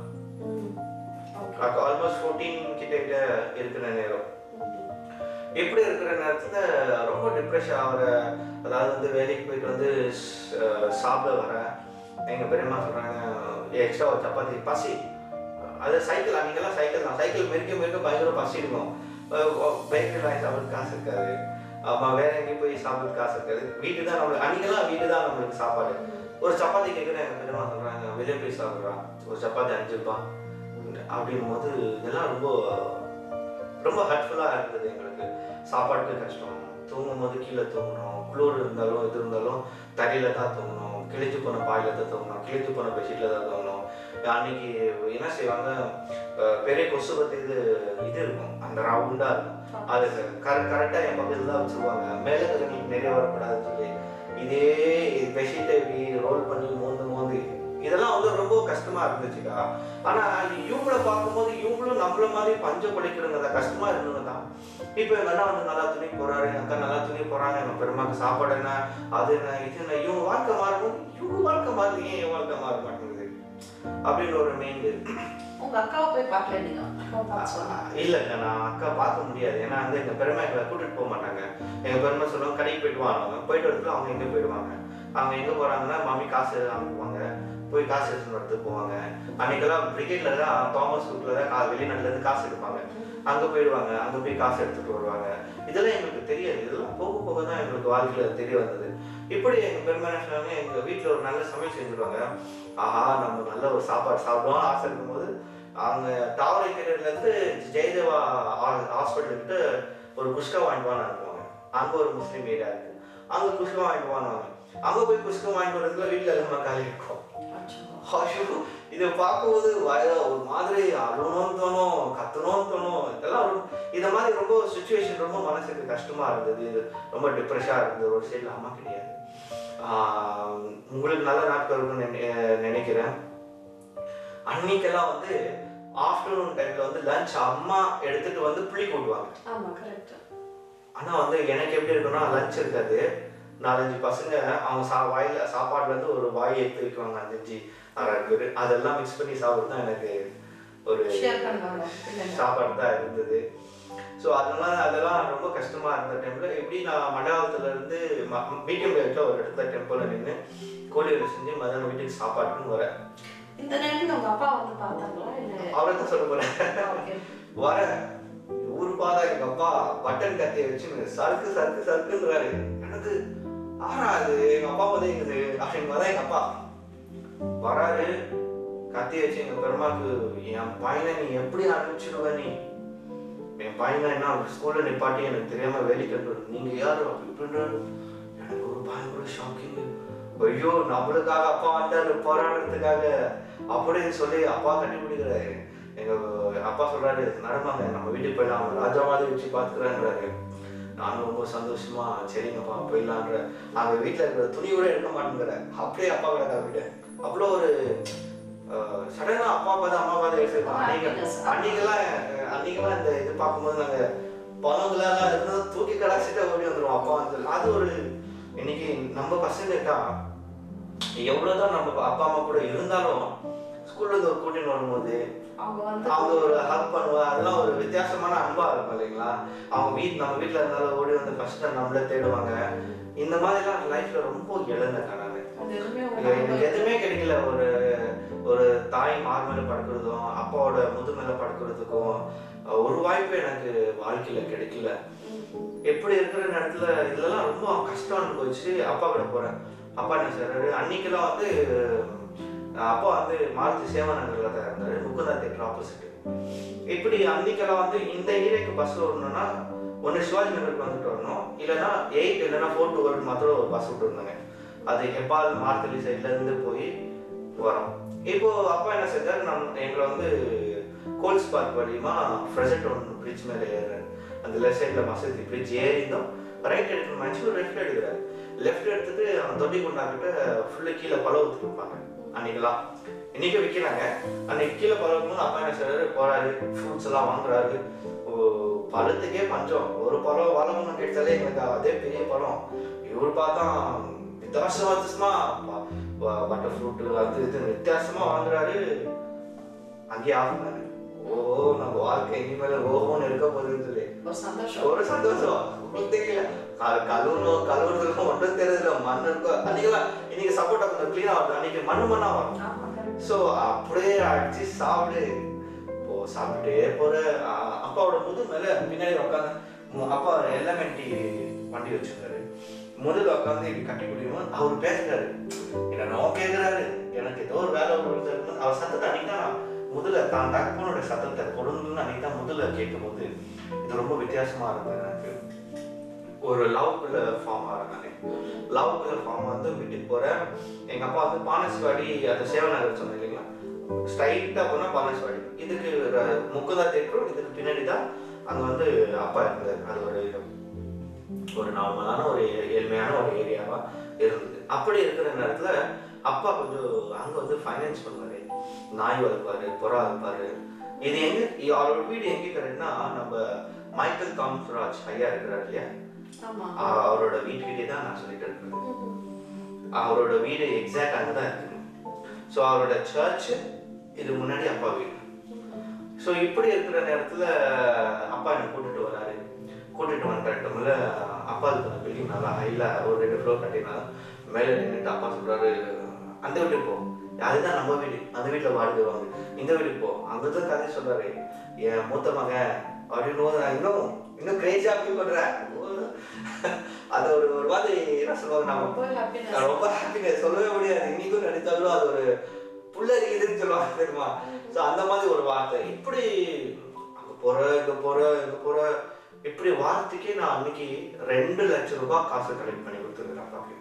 ஓகே ஆல்மோஸ்ட் ஃபோர்டீன் கிட்ட கிட்ட இருக்கிற நேரம் எப்படி இருக்கிற நேரத்துல ரொம்ப டிப்ரெஷன் ஆகிற அதாவது வந்து வேலைக்கு போயிட்டு வந்து ஸ்- சாப்பிட வர எங்க பெரியம்மா சொல்றாங்க எக்ஸ்ட்ரா ஒரு சப்பாத்தி பசி அது சைக்கிள் அன்னைக்கெல்லாம் சைக்கிள் தான் சைக்கிள் மெரிக்க மெரிக்க பயங்கர பசி இருக்கும் பேக்கரி வாங்கி சாப்பிட காசு இருக்காது அம்மா வேற எங்கேயும் போய் சாப்பிட காசு இருக்காது வீட்டு தான் நம்மளுக்கு அன்னைக்கெல்லாம் வீட்டு தான் நம்மளுக்கு சாப்பாடு ஒரு சப்பாத்தி கேட்குறேன் எங்க பெரியம்மா சொல்றாங்க வெளியே போய் சாப்பிட்றா ஒரு சப்பாத்தி அஞ்சு ரூபாய் அப்படின்னும் போது இதெல்லாம் ரொம்ப ரொம்ப ஹர்ட்ஃபுல்லாக இருந்தது எங்களுக்கு சாப்பாட்டுக்கு கஷ்டம் தூங்கும் போது கீழே தூங்கணும் குளிர் இருந்தாலும் இது இருந்தாலும் தரையில தான் தூங்கணும் கிழிஞ்சு போன பாயில தான் தூங்கணும் கிழிஞ்சு போன பெட்ஷீட்ல தான் தூங்கணும் அன்னைக்கு என்ன செய்வாங்க அஹ் பெரிய கொசு பத்தி இது இது இருக்கும் அந்த ரவுண்டா இருக்கும் அது கரெக்ட் கரெக்டாக என் பக்கத்தில் தான் வச்சுருவாங்க மேலே இருக்கிறவங்களுக்கு நிறைய வரக்கூடாதுன்னு சொல்லி இதே பெட்ஷீட்டை இப்படி ரோல் பண்ணி மோந்து மோந்து இதெல்லாம் வந்து ரொம்ப கஷ்டமா இருந்துச்சுக்கா ஆனா இவங்கள பார்க்கும்போது இவங்களும் நம்மள மாதிரி பஞ்ச படிக்கிறவங்க தான் கஷ்டமா இருந்தவங்க தான் இப்போ எங்க அண்ணா வந்து நல்லா துணி போறாரு எங்க அக்கா நல்லா துணி போறாங்க எங்க பெருமாக்கு சாப்பாடு என்ன அது என்ன இது என்ன இவங்க வாழ்க்கை மாறணும் இவங்க வாழ்க்கை மாறுது ஏன் என் வாழ்க்கை மாற மாட்டேங்குது அப்படின்னு ஒரு மெயின் உங்க அக்காவை போய் பார்க்கல நீங்க அக்காவை பார்த்து சொல்லுங்க இல்லைங்க நான் அக்கா பார்க்க முடியாது ஏன்னா வந்து எங்க பெருமை எங்களை கூட்டிட்டு போக மாட்டாங்க எங்க பெருமை சொல்லுவாங்க கடைக்கு போயிட்டு வாங்க போயிட்டு வரதுல அவங்க எங்க போயிடுவாங்க அவங்க எங்க போறாங்கன்னா மாமி காசு அனுப்புவாங்க போய் காசு எடுத்துட்டு வரதுக்கு போவாங்க அன்னைக்கெல்லாம் பிரிகேட்ல தான் தாமஸ் குரூப்ல தான் கா- வெளிநாட்டுல இருந்து காசு எடுப்பாங்க அங்க போயிடுவாங்க அங்க போய் காசு எடுத்துட்டு வருவாங்க இதெல்லாம் எங்களுக்கு தெரியாது இதெல்லாம் போக போக தான் எங்களுக்கு வாழ்க்கையில தெரிய வந்தது இப்படி எங்க பெருமை என்ன சொன்னாங்க எங்க வீட்டுல ஒரு நல்ல சமையல் செஞ்சுருவாங்க ஆஹா நம்ம நல்ல ஒரு சாப்பாடு சாப்பிடுவோம் ஆசை இருக்கும்போது அவங்க தாவரக்கேரியில இருந்து ஜெயதேவா ஹாஸ்பிட்டல் கிட்ட ஒரு குஷ்கா வாங்கிட்டு வான்னு அனுப்புவாங்க அங்க ஒரு முஸ்லீம் ஏரியா இருக்கு அங்க குஷ்கா வாங்கிட்டு வாங்குவாங்க அங்க போய் குஷ்கா வாங்கிட்டு வரதுக்குள்ள வீட்டுல எல்லாம் காலி இருக்கும் அச்சோ. ஐயோ இதை பார்க்கும்போது வய ஒரு மாதிரி அழுகணும்னு தோணும் கத்தணும்னு தோணும் இதெல்லாம் ஒரு இந்த மாதிரி ரொம்ப சுச்சுவேஷன் ரொம்ப மனசுக்கு கஷ்டமா இருந்தது இது ரொம்ப டிப்ரெஷனா இருந்தது ஒரு சைடில் அம்மா கிடையாது ஆஹ் உங்களுக்கு நல்ல நாட்கள் இருக்கும்னு நினை- நினைக்கிறேன் அன்னைக்கெல்லாம் வந்து ஆஃப்டர்நூன் டைம்ல வந்து லஞ்ச் அம்மா எடுத்துட்டு வந்து புளி கூட்டுவாங்க ஆமா கரெக்ட் ஆனா வந்து எனக்கு எப்படி இருக்குன்னா லஞ்ச் இருக்காது நாலஞ்சு பசங்க அவங்க சா வாயில சாப்பாடுல இருந்து ஒரு வாய் எடுத்து வைக்குவாங்க அஞ்சு ஆறு பேர் அதெல்லாம் மிக்ஸ் பண்ணி சாப்பிட்டு தான் எனக்கு ஒரு ஷேர் பண்ணுவாங்க இல்லைங்க சாப்பாடு தான் இருந்தது ஸோ அதனால அதெல்லாம் ரொம்ப கஷ்டமா இருந்த டைம்ல எப்படி நான் மண்டபத்துல இருந்து மீட்டிங் இடத்துல ஒரு இடத்துல டெம்பிள்ல நின்று கோழி வடை செஞ்சு மதியானம் வீட்டுக்கு சாப்பாட்டுன்னு வரேன் இந்த நேரத்துல உங்க அப்பா வந்து பார்த்தாங்களா இல்ல அவரை தான் சொல்ல போறேன் ஓகே வர ஊர் பாதா எங்க அப்பா பட்டன் கத்தியை வச்சு சறுக்கு சறுக்கு சறுக்குன்றாரு எனக்கு ஆறா அது எங்க அப்பா உதவிங்குது அப்படின்னு பார்த்தா எங்க அப்பா வராரு கத்தி வச்சு எங்க பெருமாக்கு என் பையனை நீ எப்படி அனுப்பிச்சிடுவ நீ என் பையனை என்ன ஸ்கூல்ல நிப்பாட்டி எனக்கு தெரியாம வேலை கட்டு நீங்க யாரு அப்படி இப்படின்றாரு எனக்கு ஒரு பயங்கர ஷாக்கிங் ஐயோ நம்மளுக்காக அப்பா வந்தாரு போராடுறதுக்காக அப்படின்னு சொல்லி அப்பா கட்டி பிடிக்கிறாரு எங்க அப்பா சொல்றாரு நடமாங்க நம்ம வீட்டுக்கு போயிடலாம் அவங்க ராஜா மாதிரி வச்சு பாத்துக்கிறாங்கிறாரு நானும் ரொம்ப சந்தோஷமா சரிங்கப்பா போயிடலான்ற அவங்க வீட்டுல இருக்கிற துணி கூட எடுக்க மாட்டேங்கிற அப்படியே அப்பா கூட கிளம்பிட்டேன் அவ்வளோ ஒரு சடனா அப்பா பார்த்து அம்மா பார்த்து எடுத்துருக்கோம் அன்னைக்கு Happiness. அன்னைக்கெல்லாம் அஹ், அன்னைக்கெல்லாம் இந்த இது பார்க்கும்போது நாங்க பழங்களெல்லாம் இருந்தால் தூக்கி கலாச்சிட்டு ஓடி வந்துருவோம் அப்பா வந்து அது ஒரு இன்னைக்கு நம்ம பசங்க இருக்கா எவ்வளவுதான் நம்ம அப்பா அம்மா கூட இருந்தாலும் ஸ்கூல்ல இருந்து ஒரு கூட்டின்னு வரும்போது அவங்க வந்து அவங்க ஒரு ஹக் பண்ணுவா அதெல்லாம் ஒரு வித்தியாசமான அன்பா இருக்கும் இல்லைங்களா அவங்க வீட் நம்ம வீட்ல இருந்தாலும் ஓடி வந்து ஃபர்ஸ்ட் நம்மள தேடுவாங்க இந்த மாதிரிலாம் லைஃப்ல ரொம்ப இழந்தேன் நான் அது எதுவுமே உங்க எனக்கு எதுவுமே கிடைக்கல ஒரு ஒரு தாய் மார் மேல படுக்கிறதும் அப்பாவோட முது மேல படுக்கிறதுக்கும் ஒரு வாய்ப்பு எனக்கு வாழ்க்கையில கிடைக்கல எப்படி இருக்கிற நேரத்துல இதெல்லாம் ரொம்ப கஷ்டம்னு போச்சு அப்பா கூட போறேன் அப்பா என்ன சொல்றாரு அன்னைக்கெல்லாம் வந்து அஹ், அப்பா வந்து மாருதி சேவா நகர்ல தான் இருந்தாரு முகுந்தா தேட்டர் ஆப்போசிட் இப்படி அன்னைக்கெல்லாம் வந்து இந்த ஏரியாக்கு பஸ் வரணும்னா ஒன்று சிவாஜி நகருக்கு வந்துட்டு வரணும் இல்லைன்னா எயிட் இல்லைன்னா ஃபோர் டுவெல் மாத்திரம் ஒரு பஸ் விட்டு இருந்தாங்க அது எப்பாவது மார்த்தலி சைட்லேருந்து போய் வரோம் இப்போ அப்பா என்ன செஞ்சார் நம் எங்களை வந்து கோல்ஸ் பார்க் வழியுமா ஃப்ரெசன்ட் ஒன்று பிரிட்ஜ் மேலே ஏறுறாரு அந்த லெஃப்ட் சைடில் மசூதி பிரிட்ஜ் ஏறிந்தோம் ரைட் எடுக்கணும் மேட்ச் லெஃப்ட் எடுக்கிறாரு லெஃப்ட் எடுத்துட்டு அவன் தொட்டி கொண்டாக்கிட்ட ஃபுல்லு கீழே பழம் ஊற்றி வைப்பாங்க அன்னைக்கெல்லாம் இன்னைக்கு விற்கிறாங்க அன்னைக்கு கீழே பழம் வைக்கும்போது அப்பா என்ன செய்றாரு போறாரு ஃப்ரூட்ஸ் எல்லாம் வாங்குறாரு ஓ, பழத்துக்கே பஞ்சம் ஒரு பழம் வளமுன்னு கிடைச்சாலே எங்களுக்கு அதே பெரிய பழம் இவர் பார்த்தா வித்தியாசம் வித்தியாசமா பட்டர் ஃப்ரூட்டு அது இது வித்தியாசமா வாங்குறாரு அங்கேயே ஆஃப் பண்ணாரு ஓ நம்ம வாழ்க்கை இனிமேல் ஓஹோன்னு இருக்க போகுதுன்னு சொல்லி ஒரு சந்தோஷம் ஒரு சந்தோஷம் உங்களுக்கு தெரியல க- கழுவணும் கழுவுறதுக்கு ஒன்றும் தெரியல மண் இருக்கும் அன்னைக்கெல்லாம் இன்னைக்கு சப்போட்டா கொஞ்சம் க்ளீனாக வருது அன்னைக்கு மண்ணு மண்ணா வரும் ஆமா correct. ஸோ அப்படியே அடிச்சு சாப்பிடு இப்போ சாப்பிட்டுட்டே போற அஹ் அப்பாவோட முது மேல பின்னாடி உட்காந்து அப்பா எலமெண்டி வண்டி வச்சிருந்தாரு முதல்ல உட்காந்து இப்படி கட்டி குடிக்கணும் அவர் பேசுறாரு என்ன நோ கேட்கிறாரு எனக்கு ஏதோ ஒரு வேலை ஒரு அவர் சத்தத்தை அன்னைக்கு தான் முதல்ல தான் தகப்பனோட சத்தத்தை பொருள்னு அன்னைக்கு தான் முதல்ல கேட்கும்போது இது ரொம்ப வித்தியாசமா இருந்தது எனக்கு ஒரு லவ்க்குள்ள ஃபார்ம் ஆகிறாங்க லவ்க்குள்ள ஃபார்ம் வந்து வீட்டுக்கு போறேன் எங்க அப்பா வந்து பானஸ்வாடி அந்த சேவநகர் சொன்னேன் இல்லைங்களா ஸ்ட்ரைட்டாக போனால் பானஸ்வாடி இதுக்கு ர- முக்குதா தேட்டரும் இதுக்கு பின்னாடி தான் அங்கே வந்து அப்பா இருந்தார் அது ஒரு ஒரு நார்மலான ஒரு ஏ- ஏழ்மையான ஒரு ஏரியாவா இருந்தது அப்படி இருக்கிற நேரத்துல அப்பா கொஞ்சம் அங்க வந்து ஃபைனான்ஸ் பண்ணுவாரு நாய் வளர்ப்பாரு புறா வளர்ப்பாரு இது எங்க இ- அவரோட வீடு எங்க கரெக்ட்னா நம்ம மைக்கேல் காம்ஸ்ராஜ் ஐயா இருக்கிறார் இல்லையா ஆமா அ- அவரோட வீட்டுக்கிட்டே தான் நான் சொல்லிட்டு இருக்கிறேன் அவரோட வீடு எக்ஸாக்ட் அங்கே தான் இருக்குது ஸோ அவரோட சர்ச் இது முன்னாடி அப்பா வீடு ஸோ இப்படி இருக்கிற நேரத்தில் அப்பா என்னை கூட்டிட்டு வராரு கூட்டிட்டு வந்துட்ட டைமில் அப்பா இருக்கிற பில்டிங் நல்லா ஹைல ஒரு ரெண்டு ஃப்ளோர் கட்டினாலும் மேலே நின்றுட்டு அப்பா சொல்றாரு அந்த வீட்டுக்கு போ அதுதான் நம்ம வீடு அந்த வீட்டில் வாடகை வாங்க இந்த வீட்டுக்கு போ அங்கே தான் கதை சொல்றாரு என் மூத்த மகன் அப்படின்னு போது நான் இன்னும் இன்னும் கிரேஸாக ஃபீல் பண்ணுறேன் அது ஒரு ஒரு மாதிரி என்ன சொல்லுவாங்க நம்ம ரொம்ப happiness. நான் ரொம்ப ஹாப்பினஸ் சொல்லவே முடியாது இன்னைக்கும் நினைச்சாலும் அது ஒரு புல்லரிக்குதுன்னு சொல்லுவாங்க தெரியுமா ஸோ அந்த மாதிரி ஒரு வார்த்தை இப்படி அங்க போற இங்க போற இங்க போற இப்படி வார்த்தைக்கே நான் அன்னைக்கு ரெண்டு லட்சம் ரூபாய் காசு கலெக்ட் பண்ணி கொடுத்துருக்கேன் அப்பாவுக்கு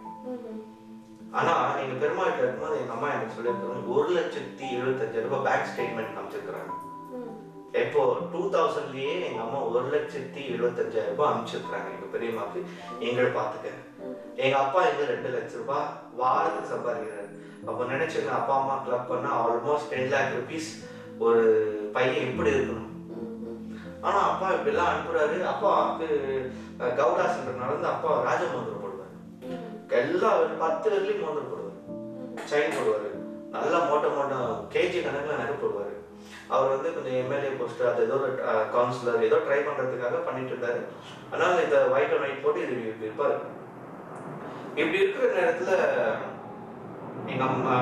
ஆனா எங்க பெருமா வீட்டுல இருக்கும்போது எங்க அம்மா எனக்கு சொல்லியிருக்காங்க ஒரு லட்சத்தி எழுபத்தஞ்சாயிரம் ரூபாய் பேங்க் ஸ்டேட்மெண்ட் காமிச்சிருக்கிறாங்க எப்போ டூ தௌசண்ட்லயே எங்க அம்மா ஒரு லட்சத்தி எழுபத்தஞ்சாயிரம் ரூபாய் அனுப்பிச்சிருக்காங்க எங்க பெரியம்மாக்கு எங்களை பார்த்துக்க எங்க அப்பா எங்க ரெண்டு லட்சம் ரூபாய் வாரத்துக்கு சம்பாதிக்கிறாரு அப்போ நினைச்சுங்க அப்பா அம்மா கிளப் பண்ணா ஆல்மோஸ்ட் டென் லேக் ருபீஸ் ஒரு பையன் எப்படி இருக்கணும் ஆனா அப்பா இப்படிலாம் அனுப்புறாரு அப்பாவுக்கு அஹ், கவுடாஸ்ன்றனால இருந்து அப்பா ராஜமந்திரம் போடுவார் எல்லா ஒரு பத்து வரலையும் மோதிரம் போடுவார் செயின் போடுவார் நல்லா மோட்டை மோட்டை கேஜி கணக்கில் நகை போடுவார் அவர் வந்து கொஞ்சம் எம்எல்ஏ போஸ்ட் அது ஏதோ ஒரு கவுன்சிலர் ஏதோ ட்ரை பண்ணுறதுக்காக பண்ணிட்டு இருந்தாரு அதனால இந்த ஒயிட் அண்ட் ஒயிட் போட்டு இது இப்படி இருப்பார் இப்படி இருக்கிற நேரத்தில் எங்கள் அம்மா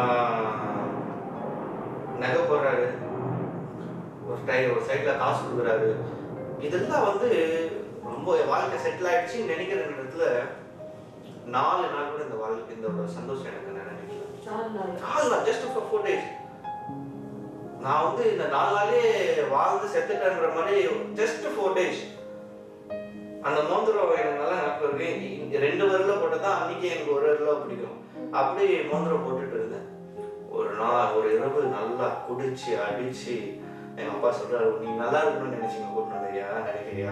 நகை போடுறாரு ஒரு டை ஒரு சைடில் காசு கொடுக்குறாரு இதெல்லாம் வந்து ரொம்ப என் வாழ்க்கை செட்டில் ஆயிடுச்சுன்னு நினைக்கிற நேரத்தில் நாலு நாள் கூட இந்த வாழ்க்கை இந்த ஒரு சந்தோஷம் எனக்கு நான் நினைக்கல நாலு நாள் நாலு நாள் ஜஸ்ட் ஃபார் ஃபோர் டேஸ் நான் வந்து இந்த நாலு நாளே வாழ்ந்து செத்துட்டேன்ற மாதிரி ஜஸ்ட் ஃபோர் டேஸ் அந்த மோந்திரம் எனக்கு நல்லா ஞாபகம் இருக்கு இங்க ரெண்டு வரல போட்டது தான் அன்னைக்கு எனக்கு ஒரு வரல பிடிக்கும் அப்படி மோந்திரம் போட்டுட்டு இருந்தேன் ஒரு நாள் ஒரு இரவு நல்லா குடிச்சு அடிச்சு எங்க அப்பா சொல்றாரு நீ நல்லா இருக்கணும்னு நினைச்சீங்க கூட்டிட்டு வந்தியா நினைக்கிறியா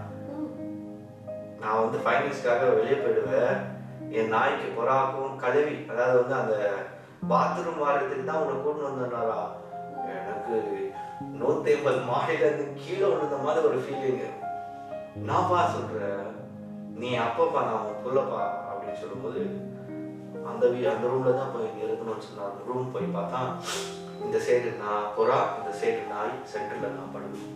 நான் வந்து ஃபைனல்ஸ்க்காக வெளியே போயிடுவேன் என் நாய்க்கு புறாக்கும் கழுவி அதாவது வந்து அந்த பாத்ரூம் வாரத்துக்கு தான் உன்னை கூட்டிட்டு வந்தாரா எனக்கு நூத்தி ஐம்பது மாடியில இருந்து கீழே விழுந்த மாதிரி ஒரு ஃபீலிங் நான்ப்பா சொல்றேன் நீ அப்பப்பா நான் உன் புள்ளப்பா அப்படின்னு சொல்லும்போது அந்த வீ அந்த ரூம்ல தான் போய் இங்க இருக்கணும்னு சொன்னா அந்த ரூம் போய் பார்த்தா இந்த சைடு நான் புறா இந்த சைடு நாய் சென்டர்ல நான் படுக்கணும்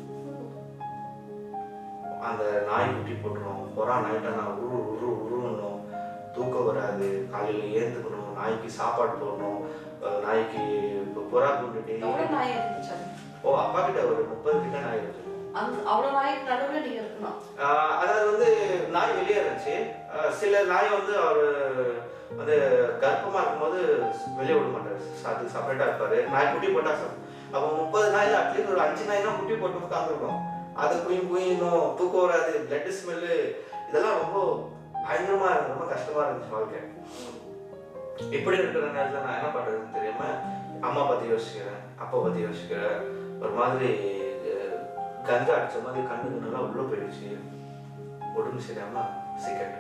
அந்த நாய் குட்டி போட்டுரும் புறா நைட்டா நான் உரு உரு உருவணும் தூக்கம் வராது காலையில ஏந்துக்கணும் நாய்க்கு சாப்பாடு போடணும் அஹ் நாய்க்கு இப்போ புறா கொண்டுட்டு எவ்வளவு நாய் இருந்துச்சு ஓ அப்பா கிட்ட ஒரு முப்பது கிட்ட நாய் இருக்கு அந்த அவ்வளவு நாய்க்கு நடுவுல நீங்க இருக்கணும் ஆஹ் அதாவது வந்து நாய் வெளியே இருந்துச்சு ஆஹ் சில நாய் வந்து அவர் வந்து கர்ப்பமா இருக்கும்போது வெளியே விட மாட்டாரு அது செப்பரேட்டா இருப்பாரு நாய் குட்டி போட்டா சார் அப்போ முப்பது நாயில அட்லீஸ்ட் ஒரு அஞ்சு நாய் தான் குட்டி போட்டு உட்காந்துருக்கும் அது குயின் குயினும் தூக்கம் வராது பிளட் ஸ்மெல்லு இதெல்லாம் ரொம்ப பயங்கரமா இருந்துச்சு ரொம்ப கஷ்டமா இருந்துச்சு வாழ்க்கை இப்படி இருக்கிற நேரத்தில் நான் என்ன பண்றதுன்னு தெரியாம அம்மா பத்தி யோசிக்கிறேன் அப்பா பத்தி யோசிக்கிறேன் ஒரு மாதிரி அஹ், கஞ்சா அடிச்ச மாதிரி கண்ணுக்கு நல்லா உள்ள போயிடுச்சு உடம்பு சரியாம சிக்கெட்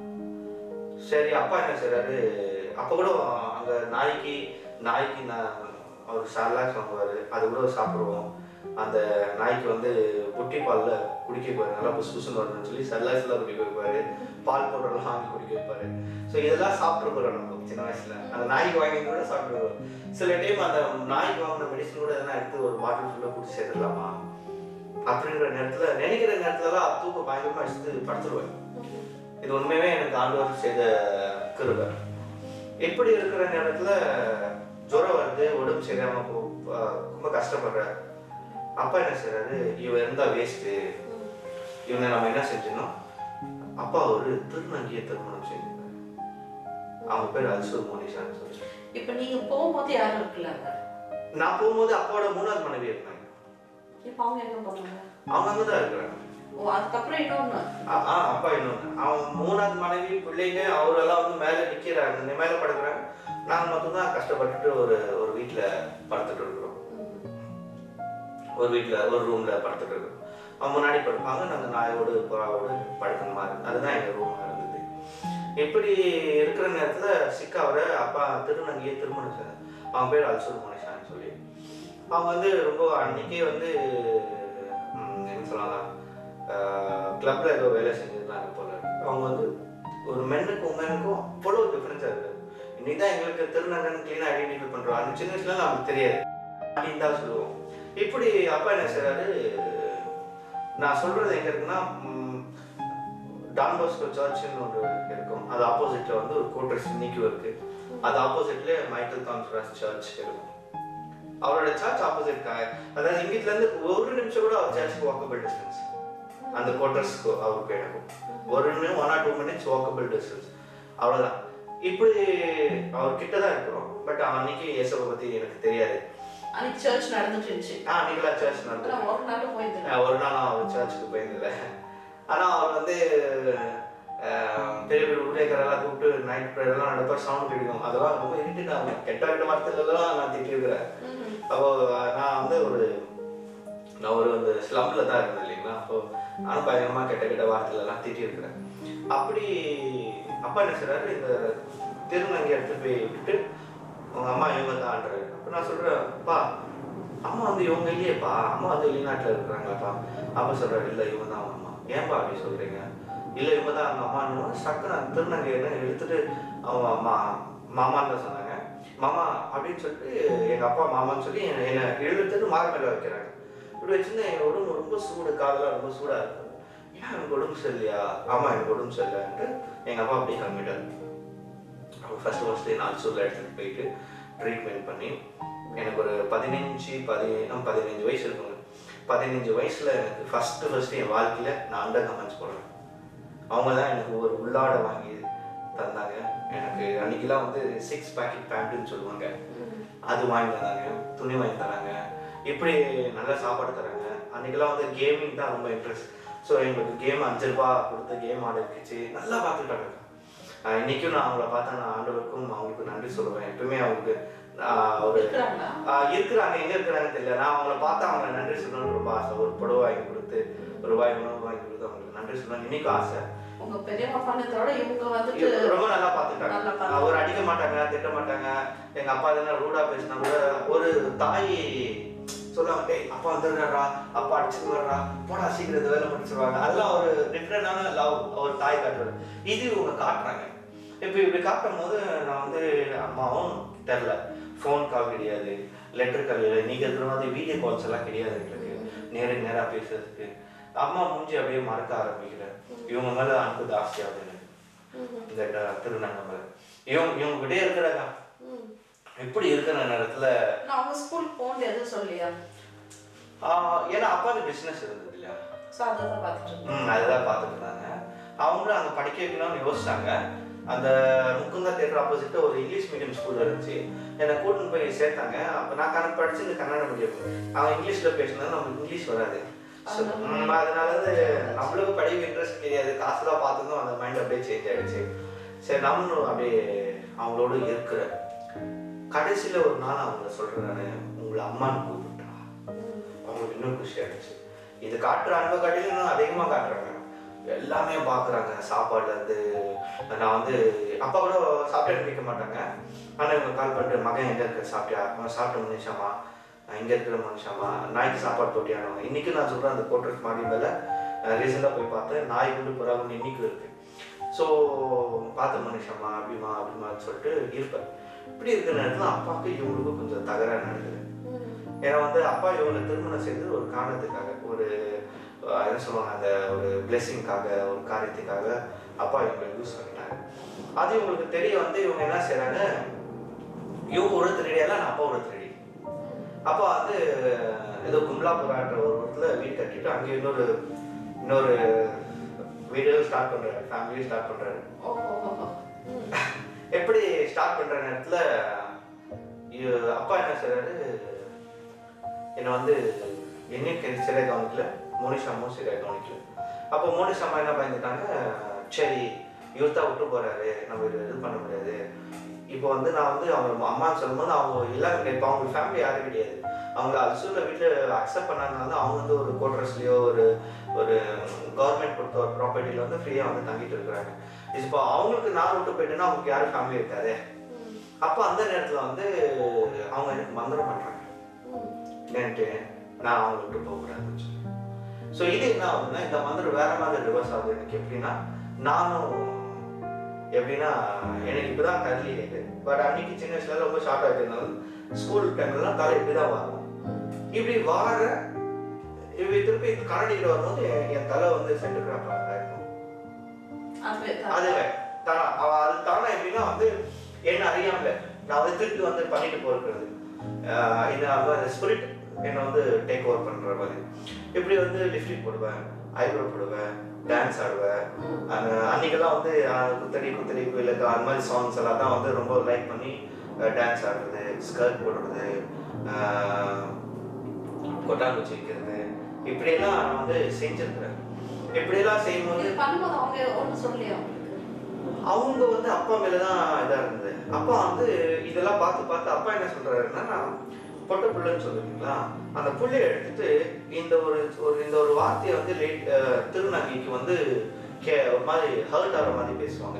சரி அப்பா என்ன செய்றாரு அப்போ கூட அங்க நாய்க்கு நாய்க்கு நான் அவர் சரலாக்ஸ் வாங்குவாரு அது கூட சாப்பிடுவோம் அந்த நாய்க்கு வந்து புட்டி பால்ல குடிக்க வைப்பாரு நல்லா புசு புசுன்னு வரணும்னு சொல்லி சரலாக்ஸ்லாம் குடிக்க வைப்பாரு பால் பவுடர்லாம் வாங்கி குடிக்க வைப்பாரு ஸோ இதெல்லாம் சாப்பிட்டுருக்குறோம் நம்ம சின்ன வயசுல அந்த நாய்க்கு வாங்கி கூட சாப்பிட்டுருவோம் சில டைம் அந்த நாய்க்கு வாங்கின மெடிசன் கூட எதனா எடுத்து ஒரு பாட்டில் ஃபுல்லாக குடிச்சு சேர்த்துடலாமா அப்படின்ற நேரத்துல நினைக்கிற நேரத்துல தான் தூக்கம் பயங்கரமா எடுத்து படுத்துருவேன் இது உண்மையாவே எனக்கு ஆண்டவர் செய்த கிருபை இப்படி இருக்கிற நேரத்துல ஜுரம் வருது உடம்பு சரியாம போ ப- ரொம்ப கஷ்டப்படுறாரு அப்பா என்ன செய்றாரு இவன் இருந்தா வேஸ்ட் இவனை நம்ம என்ன செஞ்சோம் அப்பா ஒரு திருநங்கிய திருமணம் செஞ்சாங்க அவங்க பேர் அல்சூர் மோனிஷான்னு சொல்லி இப்போ நீங்க போகும்போது யாரும் இருக்கலாங்க நான் போகும்போது அப்பாவோட மூணாவது மனைவி இருந்தாங்க இப்போ அவங்க எங்க போனாங்க அவங்க அங்கே தான் இருக்கிறாங்க ஓ அதுக்கப்புறம் இன்னொன்னு ஆ ஆ, அப்பா இன்னொன்று அவன் மூணாவது மனைவி பிள்ளைங்க அவரெல்லாம் வந்து மேலே நிற்கிறாங்க மேலே படுக்கிறாங்க நாங்கள் மட்டும்தான் கஷ்டப்பட்டுட்டு ஒரு ஒரு வீட்டில் படுத்துட்டு இருக்கிறோம் ஒரு வீட்டில் ஒரு ரூமில் படுத்துட்டு இருக்கோம் அவன் முன்னாடி படுப்பாங்க நாங்கள் நாயோடு புறாவோடு படுக்கிற மாதிரி அதுதான் எங்கள் ரூமாக இருந்தது இப்படி இருக்கிற நேரத்தில் சிக்காவரை அப்பா திருநங்கையை திருமணம் செய்தார் அவன் பேர் அல்சூர் மனுஷான்னு சொல்லி அவங்க வந்து ரொம்ப அன்னைக்கே வந்து ம், என்ன சொல்லலாம் கிளப்ல ஏதோ வேலை செஞ்சிருந்தாங்க போல இருக்கு. அவங்க வந்து ஒரு மென்னுக்கும் உமனுக்கும் அவ்வளோ டிஃப்ரென்ஸாக இருக்குது இன்னைக்கு தான் எங்களுக்கு திருநங்கன் க்ளீனாக ஐடென்டிஃபை பண்ணுறோம் அந்த சின்ன வயசுல நமக்கு தெரியாது அப்படின்னு தான் சொல்லுவோம் இப்படி அப்பா என்ன செய்றாரு நான் சொல்றது எங்க இருக்குன்னா ம், டான் பாஸ்கோ சர்ச்னு ஒன்று இருக்கும் அது ஆப்போசிட்ல வந்து ஒரு கோட்டர்ஸ் இன்னைக்கும் இருக்கு அது ஆப்போசிட்ல மைக்கேல் தாம்ஸ் சர்ச் இருக்கும் அவரோட சர்ச் ஆப்போசிட் அதாவது இங்கிட்ட இருந்து ஒரு நிமிஷம் கூட அவர் சர்ச்சுக்கு வாக்கபிள் டிஸ்டன்ஸ் அந்த குவார்டர்ஸ்க்கு அவருக்கு எனக்கும் ஒரு one or two minutes walkable distance அவ்வளோதான் இப்படி அவர் கிட்ட தான் இருக்கிறோம் பட் அன்னைக்கு இயேசுவை பத்தி எனக்கு தெரியாது அன்னைக்கு சர்ச் நடந்துட்டு இருந்துச்சு ஆ நீங்களா சர்ச் நடந்து ஆனா ஒரு நாள் போயிருந்தேன் நான் ஒரு நாள் அவர் சர்ச்சுக்கு போயிருந்ததில்ல ஆனால் அவர் வந்து அஹ், பெரிய பெரிய ஊழியக்காரெல்லாம் கூப்பிட்டு நைட் ப்ரேயர்லாம் நடப்பார் சவுண்ட் கிடைக்கும் அதெல்லாம் ரொம்ப இரிட்டேட் ஆகும் கெட்ட கெட்ட வார்த்தையிலலாம் நான் திட்டிருக்கிறேன் அப்போ நான் வந்து ஒரு நான் ஒரு அந்த ஸ்லம்ல தான் இருந்தேன் இல்லைங்களா அப்போ நானும் பயங்கரமா கெட்ட கெட்ட வார்த்தையிலலாம் திட்டி இருக்கிறேன் அப்படி அப்பா என்ன செய்றாரு இந்த திருநங்கை எடுத்து போய் விட்டுட்டு உங்க அம்மா இவங்க தான்றாரு அப்போ நான் சொல்றேன் அப்பா அம்மா வந்து இவங்க இல்லையேப்பா அம்மா வந்து வெளிநாட்டுல இருக்கிறாங்களாப்பா அப்பா சொல்றாரு இல்லை இவங்க தான் அவங்க அம்மா ஏன்பா அப்படி சொல்றீங்க இல்லை இவங்க தான் அவங்க அம்மான்னு சக்கரை திருநங்கை எடுத்துட்டு அவங்க அம்மா மாமான்னு தான் சொன்னாங்க மாமா அப்படின்னு சொல்லிட்டு எங்க அப்பா மாமான்னு சொல்லி என்னை என்னை எழுதுட்டு மாறு மேல வைக்கிறாங்க இப்படி வச்சிருந்தா என் உடம்பு ரொம்ப சூடு காதெல்லாம் ரொம்ப சூடா இருக்கும் ஏன் எனக்கு உடம்பு சரியில்லையா ஆமா எனக்கு உடம்பு சரியில்லைன்ட்டு எங்க அப்பா அப்படியே கிளம்பிட்டாரு அவர் ஃபர்ஸ்ட் ஃபர்ஸ்ட் நான் அல்சூரில் எடுத்துட்டு போயிட்டு ட்ரீட்மெண்ட் பண்ணி எனக்கு ஒரு பதினஞ்சு பதினேழு பதினஞ்சு வயசு இருக்குங்க பதினஞ்சு வயசுல எனக்கு ஃபர்ஸ்ட் ஃபர்ஸ்ட் என் வாழ்க்கையில நான் அண்டர் கமெண்ட்ஸ் போடுறேன் அவங்க தான் எனக்கு ஒரு உள்ளாடை வாங்கி தந்தாங்க எனக்கு அன்னைக்கெல்லாம் வந்து சிக்ஸ் பேக்கெட் பேண்ட்டுன்னு சொல்லுவாங்க அது வாங்கி தராங்க துணி வாங்கி தராங்க இப்படி நல்ல சாப்பாடு தராங்க அன்னைக்கெல்லாம் வந்து கேமிங் தான் ரொம்ப இன்ட்ரெஸ்ட் ஸோ எங்களுக்கு கேம் அஞ்சு ரூபா கொடுத்து கேம் ஆட வச்சு நல்லா பார்த்துட்டாங்க ஆஹ் இன்னைக்கும் நான் அவங்கள பார்த்தா நான் ஆண்டவருக்கும் அவங்களுக்கு நன்றி சொல்லுவேன் எப்பவுமே அவங்களுக்கு ஆஹ் ஒரு இருக்கிறாங்களா ஆஹ் இருக்கிறாங்க எங்க இருக்கிறாங்கன்னு தெரியல நான் அவங்கள பார்த்தா அவங்களை நன்றி சொல்லணும்னு ரொம்ப ஆசை ஒரு புடவை வாங்கி கொடுத்து ஒரு ரூபாய் உணவு வாங்கி கொடுத்து அவங்களுக்கு நன்றி சொல்லணும் இன்னைக்கும் ஆசை உங்க பெரியம்மா பண்ணதோட இவங்க வந்துட்டு இவங்க ரொம்ப நல்லா நல்லா பார்த்துட்டாங்க பார்த்துட்டாங்க. அவர் அடிக்க மாட்டாங்க திட்ட மாட்டாங்க எங்க அப்பா எதனா ரூடா பேசினா கூட ஒரு தாய் சொல்லுவாங்க டேய் அப்பா வந்துடுறாரா அப்பா அடிச்சுடுவாரா போடா சீக்கிரம் இந்த வேலை முடிச்சிருவாங்க அதெல்லாம் ஒரு டிஃப்ரெண்டான லவ் ஒரு தாய் காட்டுறது இது இவங்க காட்டுறாங்க இப்போ இப்படி காட்டும் போது நான் வந்து அம்மாவும் தெரில ஃபோன் கால் கிடையாது லெட்டர் கால் இல்லை நீங்கள் இருக்கிற மாதிரி வீடியோ கால்ஸ் எல்லாம் கிடையாது எங்களுக்கு நேருக்கு நேராக பேசுறதுக்கு அம்மா மூஞ்சி அப்படியே மறக்க ஆரம்பிக்கிறேன் இவங்க மேலே அன்பு ஜாஸ்தியாகுது எனக்கு இந்த ட- திருநங்கை மேலே இவங்க இவங்க கிட்டே இருக்கிறாங்க ம். இப்படி இருக்கிற நேரத்துல நான் அவங்க ஸ்கூல் போகணும் எதுவும் சொல்லியா ஆஹ் ஏன்னா அப்பாவுக்கு பிசினஸ் இருந்தது இல்லையா ஸோ அதை தான் பார்த்துட்டு இருக்கேன் ம் அதுதான் பார்த்துட்டு இருந்தாங்க அவங்களும் அங்கே படிக்க வைக்கணும்னு யோசிச்சாங்க அந்த முக்குந்தா தேட்டர் ஆப்போசிட் ஒரு இங்கிலீஷ் மீடியம் ஸ்கூல் இருந்துச்சு என்னை கூட்டின்னு போய் சேர்த்தாங்க அப்போ நான் கணக்கு படிச்சு இந்த கன்னட மீடியம் அவன் இங்கிலீஷில் பேசினது நமக்கு இங்கிலீஷ் வராது So, ம், அதனால வந்து நம்மளுக்கும் படிப்பு இன்ட்ரெஸ்ட் தெரியாது காசுலாம் பார்த்ததும் அந்த மைண்ட் அப்படியே சேஞ்ச் ஆயிடுச்சு சரி நம்மளும் அப்படியே அவங்களோட இருக்கிற கடைசியில் ஒரு நாள் அவங்க சொல்கிறேன் நான் உங்களை அம்மான்னு கூப்பிட்டா அவங்களுக்கு இன்னும் குஷி ஆயிடுச்சு இது காட்டுற அன்பை காட்டிலும் இன்னும் அதிகமாக காட்டுறாங்க எல்லாமே பார்க்குறாங்க சாப்பாடுலேருந்து நான் வந்து அப்பா கூட சாப்பிட்டு நிற்க மாட்டாங்க ஆனால் இவங்க கால் பண்ணிட்டு மகன் எங்கே இருக்க சாப்பிட்டியா அவன் சாப்பிட்ட மனுஷாமா இங்கே இருக்கிற மனுஷாமா நாய்க்கு சாப்பாடு போட்டியானவங்க இன்றைக்கி நான் சொல்கிறேன் அந்த கோட்ரஸ் மாடி மேலே ரீசெண்டாக போய் பார்த்தேன் நாய் குண்டு புறா குண்டு இன்றைக்கும் இருக்குது ஸோ பார்த்த மனுஷம்மா அப்படிமா அப்படிமான்னு சொல்லிட்டு இருப்பேன் இப்படி இருக்கிற நேரத்தில் அப்பாவுக்கு இவங்களுக்கும் கொஞ்சம் தகராறு நடக்குது ஏன்னா வந்து அப்பா இவங்களை திருமணம் செய்தது ஒரு காரணத்துக்காக ஒரு அஹ், என்ன சொல்லுவாங்க அந்த ஒரு பிளெஸிங்காக ஒரு காரியத்துக்காக அப்பா இவங்களை யூஸ் பண்ணிட்டாங்க அது இவங்களுக்கு தெரிய வந்து இவங்க என்ன செய்றாங்க இவங்க ஒரு திருடியால நான் அப்பா ஒரு திருடி அப்பா வந்து ஏதோ கும்லாபுரான்ற ஒரு இடத்துல வீடு கட்டிட்டு அங்கே இன்னொரு இன்னொரு வீடு ஸ்டார்ட் பண்றாரு ஃபேமிலியும் ஸ்டார்ட் பண்றாரு ஓ ஓ, ஓ, ஓ. ம். எப்படி ஸ்டார்ட் பண்ற நேரத்துல இ- அப்பா என்ன செய்றாரு என்னை வந்து என்னையும் சரியாக கவனிக்கல மோனிஷாமும் சரியாக கவனிக்கல அப்போ மோனிஷாமா என்ன பயந்துட்டாங்க சரி இவர் தான் விட்டு போறாரு நம்ம இது இது பண்ண முடியாது இப்போ வந்து நான் வந்து அவங்க அம்மான்னு சொல்லும்போது அவங்க எல்லாமே இப்போ அவங்க ஃபேமிலி யாரும் கிடையாது அவங்க அல்சூரில் வீட்டில் அக்செப்ட் பண்ணாதனால அவங்க வந்து ஒரு கோட்ரஸ்லேயோ ஒரு ஒரு கவர்மெண்ட் கொடுத்த ஒரு ப்ராப்பர்ட்டியில் வந்து ஃப்ரீயாக வந்து தங்கிட்டு இருக்கிறாங்க இப்போ அவங்களுக்கு நான் விட்டு போயிட்டேன்னா அவங்களுக்கு யாரும் ஃபேமிலி இருக்காதே ம். அப்போ அந்த நேரத்தில் வந்து அவங்க எனக்கு மந்திரம் பண்ணுறாங்க ம். என்னன்ட்டு நான் அவங்களை விட்டு போகக்கூடாதுன்னு சொல்லி ஸோ இது என்ன ஆகுதுன்னா இந்த மந்திரம் வேற மாதிரி ரிவர்ஸ் ஆகுது எனக்கு எப்படின்னா நானும் எப்படின்னா எனக்கு இப்பதான் கல்வி இருக்கு பட் அன்னைக்கு சின்ன வயசுல ரொம்ப ஷார்ட் ஆகிருந்தனால ஸ்கூல் டைம்லலாம் தலை இப்படி தான் வரும் இப்படி வார இப்படி திருப்பி கரடிக்கிட்ட வரும்போது என் என் தலை வந்து சென்டர் கிராஃபாக இருக்கும் அப்ப- அது தானா அவ அது தானா எப்படின்னா வந்து என்ன அறியாமல நான் வந்து திருப்பி வந்து பண்ணிட்டு போகிறது இது அந்த ஸ்பிரிட் என்னை வந்து டேக் ஓவர் பண்ற மாதிரி இப்படி வந்து லிப்ஸ்டிக் போடுவேன் ஐப்ரோ போடுவேன் டான்ஸ் ஆடுவேன் அந்த அன்னைக்கெல்லாம் வந்து அஹ், குத்தடி குத்தடி கோயிலுக்கு அந்த மாதிரி சாங்ஸ் எல்லாம் தான் வந்து ரொம்ப லைக் பண்ணி டான்ஸ் ஆடுறது ஸ்கர்ட் போடுறது அஹ், கொட்டாங்குச்சி வைக்கிறது இப்படியெல்லாம் நான் வந்து செஞ்சிருக்கிறேன் இப்படியெல்லாம் செய்யும்போது இது பண்ணும்போது அவங்க ஒண்ணும் சொல்லலையா உங்களுக்கு அவங்க வந்து அப்பா மேல தான் இதா இருந்தது அப்பா வந்து இதெல்லாம் பார்த்து பார்த்து அப்பா என்ன சொல்றாருன்னா நான் பொட்ட புள்ளைன்னு சொல்லுவீங்களா அந்த புள்ளைய எடுத்துட்டு இந்த ஒரு ஒரு இந்த ஒரு வார்த்தையை வந்து லேட் திருநங்கைக்கு வந்து கே ஒரு மாதிரி ஹர்ட் ஆகிற மாதிரி பேசுவாங்க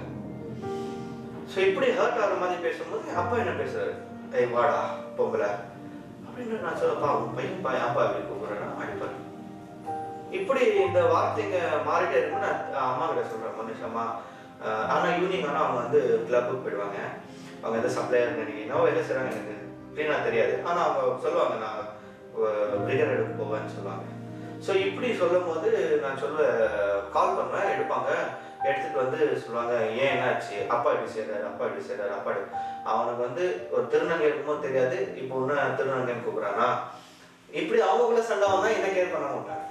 ஸோ இப்படி ஹர்ட் ஆகிற மாதிரி பேசும்போது அப்பா என்ன பேசுறாரு ஏய் வாடா பொம்பளை அப்படின்னு நான் சொல்லப்பா உன் பையன் பா அப்பா இப்படி கூப்பிடுறேன்னா அடிப்பாரு இப்படி இந்த வார்த்தைங்க மாறிட்டே இருக்குன்னு நான் அம்மா கிட்ட சொல்றேன் மனுஷம்மா அஹ் ஆனா ஈவினிங் ஆனால் அவங்க வந்து கிளப்புக்கு போயிடுவாங்க அவங்க எந்த சப்ளையர் நினைக்கிறீங்க என்ன செய்றாங்க எனக்கு அப்படின்னா தெரியாது ஆனா அவங்க சொல்லுவாங்க நான் பிரிகர் எடுக்க போவேன்னு சொல்லுவாங்க ஸோ இப்படி சொல்லும் போது நான் சொல்ல கால் பண்ணுவேன் எடுப்பாங்க எடுத்துட்டு வந்து சொல்லுவாங்க ஏன் என்னாச்சு அப்பா இப்படி செய்றாரு அப்பா இப்படி செய்றாரு அப்பா இப்படி அவனுக்கு வந்து ஒரு திருநங்கை இருக்கும்போது தெரியாது இப்போ ஒன்று திருநங்கைன்னு கூப்பிட்றானா இப்படி அவங்களுக்குள்ள சண்டை வந்தா என்ன கேர் பண்ண மாட்டாங்க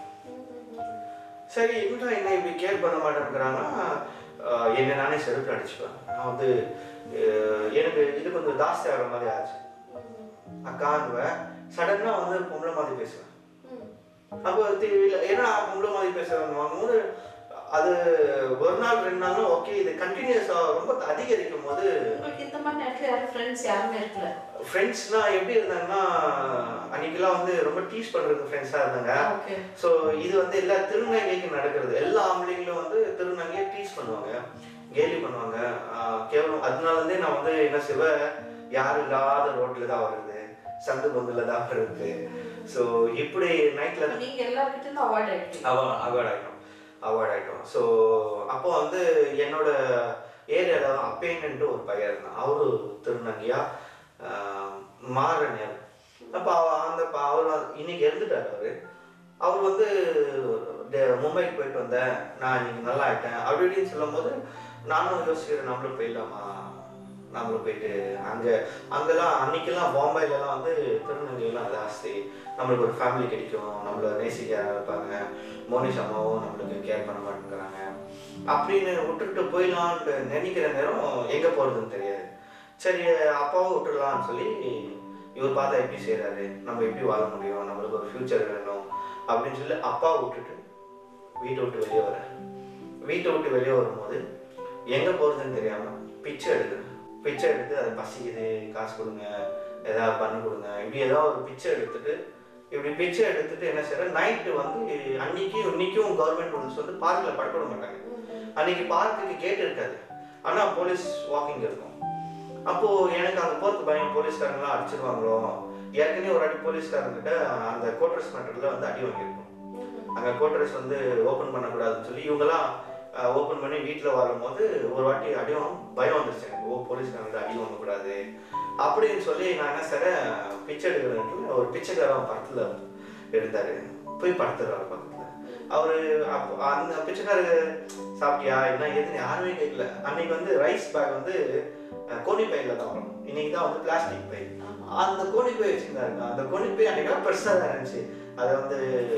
சரி என்னடா என்ன இப்படி கேர் பண்ண மாட்டேங்கிறாங்கன்னா ஆஹ் என்னை நானே செருப்பு அடிச்சுப்பேன் நான் வந்து ஆஹ் எனக்கு இது கொஞ்சம் ஜாஸ்தி ஆகிற மாதிரி ஆச்சு அக்கான்னுவேன் சடனாக வந்து பொம்பளை மாதிரி பேசுவேன் அப்போ தெரியல ஏன்னா பொம்பளை மாதிரி பேசுறேன்னு வாங்கும்போது அது ஒரு நாள் ரெண்டு நாளும் ஓகே இது கண்டினியூஸாக ரொம்ப அதிகரிக்கும் போது உங்களுக்கு இந்த மாதிரி நேரத்துல யாரும் ஃப்ரெண்ட்ஸ் யாருமே இருக்கல ஃப்ரெண்ட்ஸ்லாம் எப்படி இருந்தாங்கன்னா அன்னைக்கெல்லாம் வந்து ரொம்ப டீஸ் பண்ணுறது ஃப்ரெண்ட்ஸாக இருந்தாங்க ஓகே ஸோ இது வந்து எல்லா திருநங்கைக்கு நடக்கிறது எல்லா ஆம்பளைங்களும் வந்து திருநங்கையை டீஸ் பண்ணுவாங்க கேலி பண்ணுவாங்க ஆஹ் கேவலம் அதனாலேருந்தே நான் வந்து என்ன செய்வேன் யாரும் இல்லாத ரோட்டில் தான் வருது சந்து பந்துல தான் வருது ஸோ இப்படி நைட்டில் நீங்க எல்லார்கிட்ட இருந்து அவாய்ட் ஆயிட்டீங்க அவ அவார்ட் ஆகிட்டோம் அவார்ட் ஆகிட்டோம் ஸோ அப்போ வந்து என்னோட ஏரியாவில் அப்பேன்ட்டு ஒரு பையன் இருந்தான் அவரு திருநங்கையா ஆஹ் மாறன் அப்போ அந்த ப- அவர் வந்து- இன்னைக்கு இறந்துட்டார் அவர் அவர் வந்து டெ- மும்பைக்கு போயிட்டு வந்தேன் நான் இன்னைக்கு நல்லா ஆயிட்டேன் அப்படி இப்படின்னு சொல்லும்போது நானும் யோசிக்கிறேன் நம்மளும் போயிடலாமா நம்மளும் போயிட்டு அங்கே அங்கெல்லாம் அன்னைக்கெல்லாம் பாம்பேலலாம் வந்து திருநங்கைலாம் ஜாஸ்தி நம்மளுக்கு ஒரு ஃபேமிலி கிடைக்கும் நம்மள நேசிக்க யாரா இருப்பாங்க மோனிஷ் அம்மாவும் நம்மளுக்கு கேர் பண்ண மாட்டேங்கிறாங்க அப்படின்னு விட்டுட்டு போயிடலான்ட்டு நினைக்கிற நேரம் எங்கே போகிறதுன்னு தெரியாது சரி அப்பாவும் விட்டுடலாம்னு சொல்லி இவர் பார்த்தா எப்படி செய்கிறாரு நம்ம எப்படி வாழ முடியும் நம்மளுக்கு ஒரு ஃப்யூச்சர் வேணும் அப்படின்னு சொல்லி அப்பா விட்டுட்டு வீட்டை விட்டு வெளியே வரேன் வீட்டை விட்டு வெளியே வரும்போது எங்கே போகிறதுன்னு தெரியாமல் பிச்சை எடுக்கிறேன் பிச்சை எடுத்து அது பசிக்குது காசு கொடுங்க ஏதாவது பண்ணி கொடுங்க இப்படி ஏதாவது ஒரு பிச்சை எடுத்துட்டு இப்படி பிச்சை எடுத்துட்டு என்ன செய்யறேன் நைட்டு வந்து அன்னைக்கும் இன்னைக்கும் கவர்மெண்ட் ரூல்ஸ் வந்து பார்க்கில் படுக்க விட மாட்டாங்க அன்னைக்கு பார்க்குக்கு கேட் இருக்காது ஆனால் போலீஸ் வாக்கிங் இருக்கும் அப்போ எனக்கு அங்கே போகிறது பயம் போலீஸ்காரங்களாம் அடிச்சிருவாங்களோ ஏற்கனவே ஒரு அடி போலீஸ்காரங்கிட்ட அந்த கோட்ரஸ் மேட்டரில் வந்து அடி வாங்கியிருக்கோம் அங்கே கோட்ரஸ் வந்து ஓப்பன் பண்ணக்கூடாதுன்னு சொல்லி இவங்கெல்லாம் ஓப்பன் பண்ணி வீட்டில் வரும்போது ஒரு வாட்டி அடி வாங்க பயம் வந்துருச்சு எனக்கு ஓ போலீஸ்காரங்க அடி வாங்கக்கூடாது அப்படின்னு சொல்லி நான் என்ன செய்றேன் பிச்சை எடுக்கிறேன் ஒரு பிச்சைக்காரன் படத்தில் எடுத்தாரு போய் படுத்துறாரு பக்கத்தில் அவரு அப்போ அந்த பிச்சைக்காரரு சாப்பிட்டியா என்ன ஏதுன்னு யாருமே கேட்கல அன்னைக்கு வந்து ரைஸ் பேக் வந்து அஹ், கோணி பையில தான் வரும் இன்னைக்கு தான் வந்து பிளாஸ்டிக் பை அந்த கோணி பை வச்சிருந்தாருங்க அந்த கோணி பை அன்னைக்கு பெருசா தான் இருந்துச்சு அதை வந்து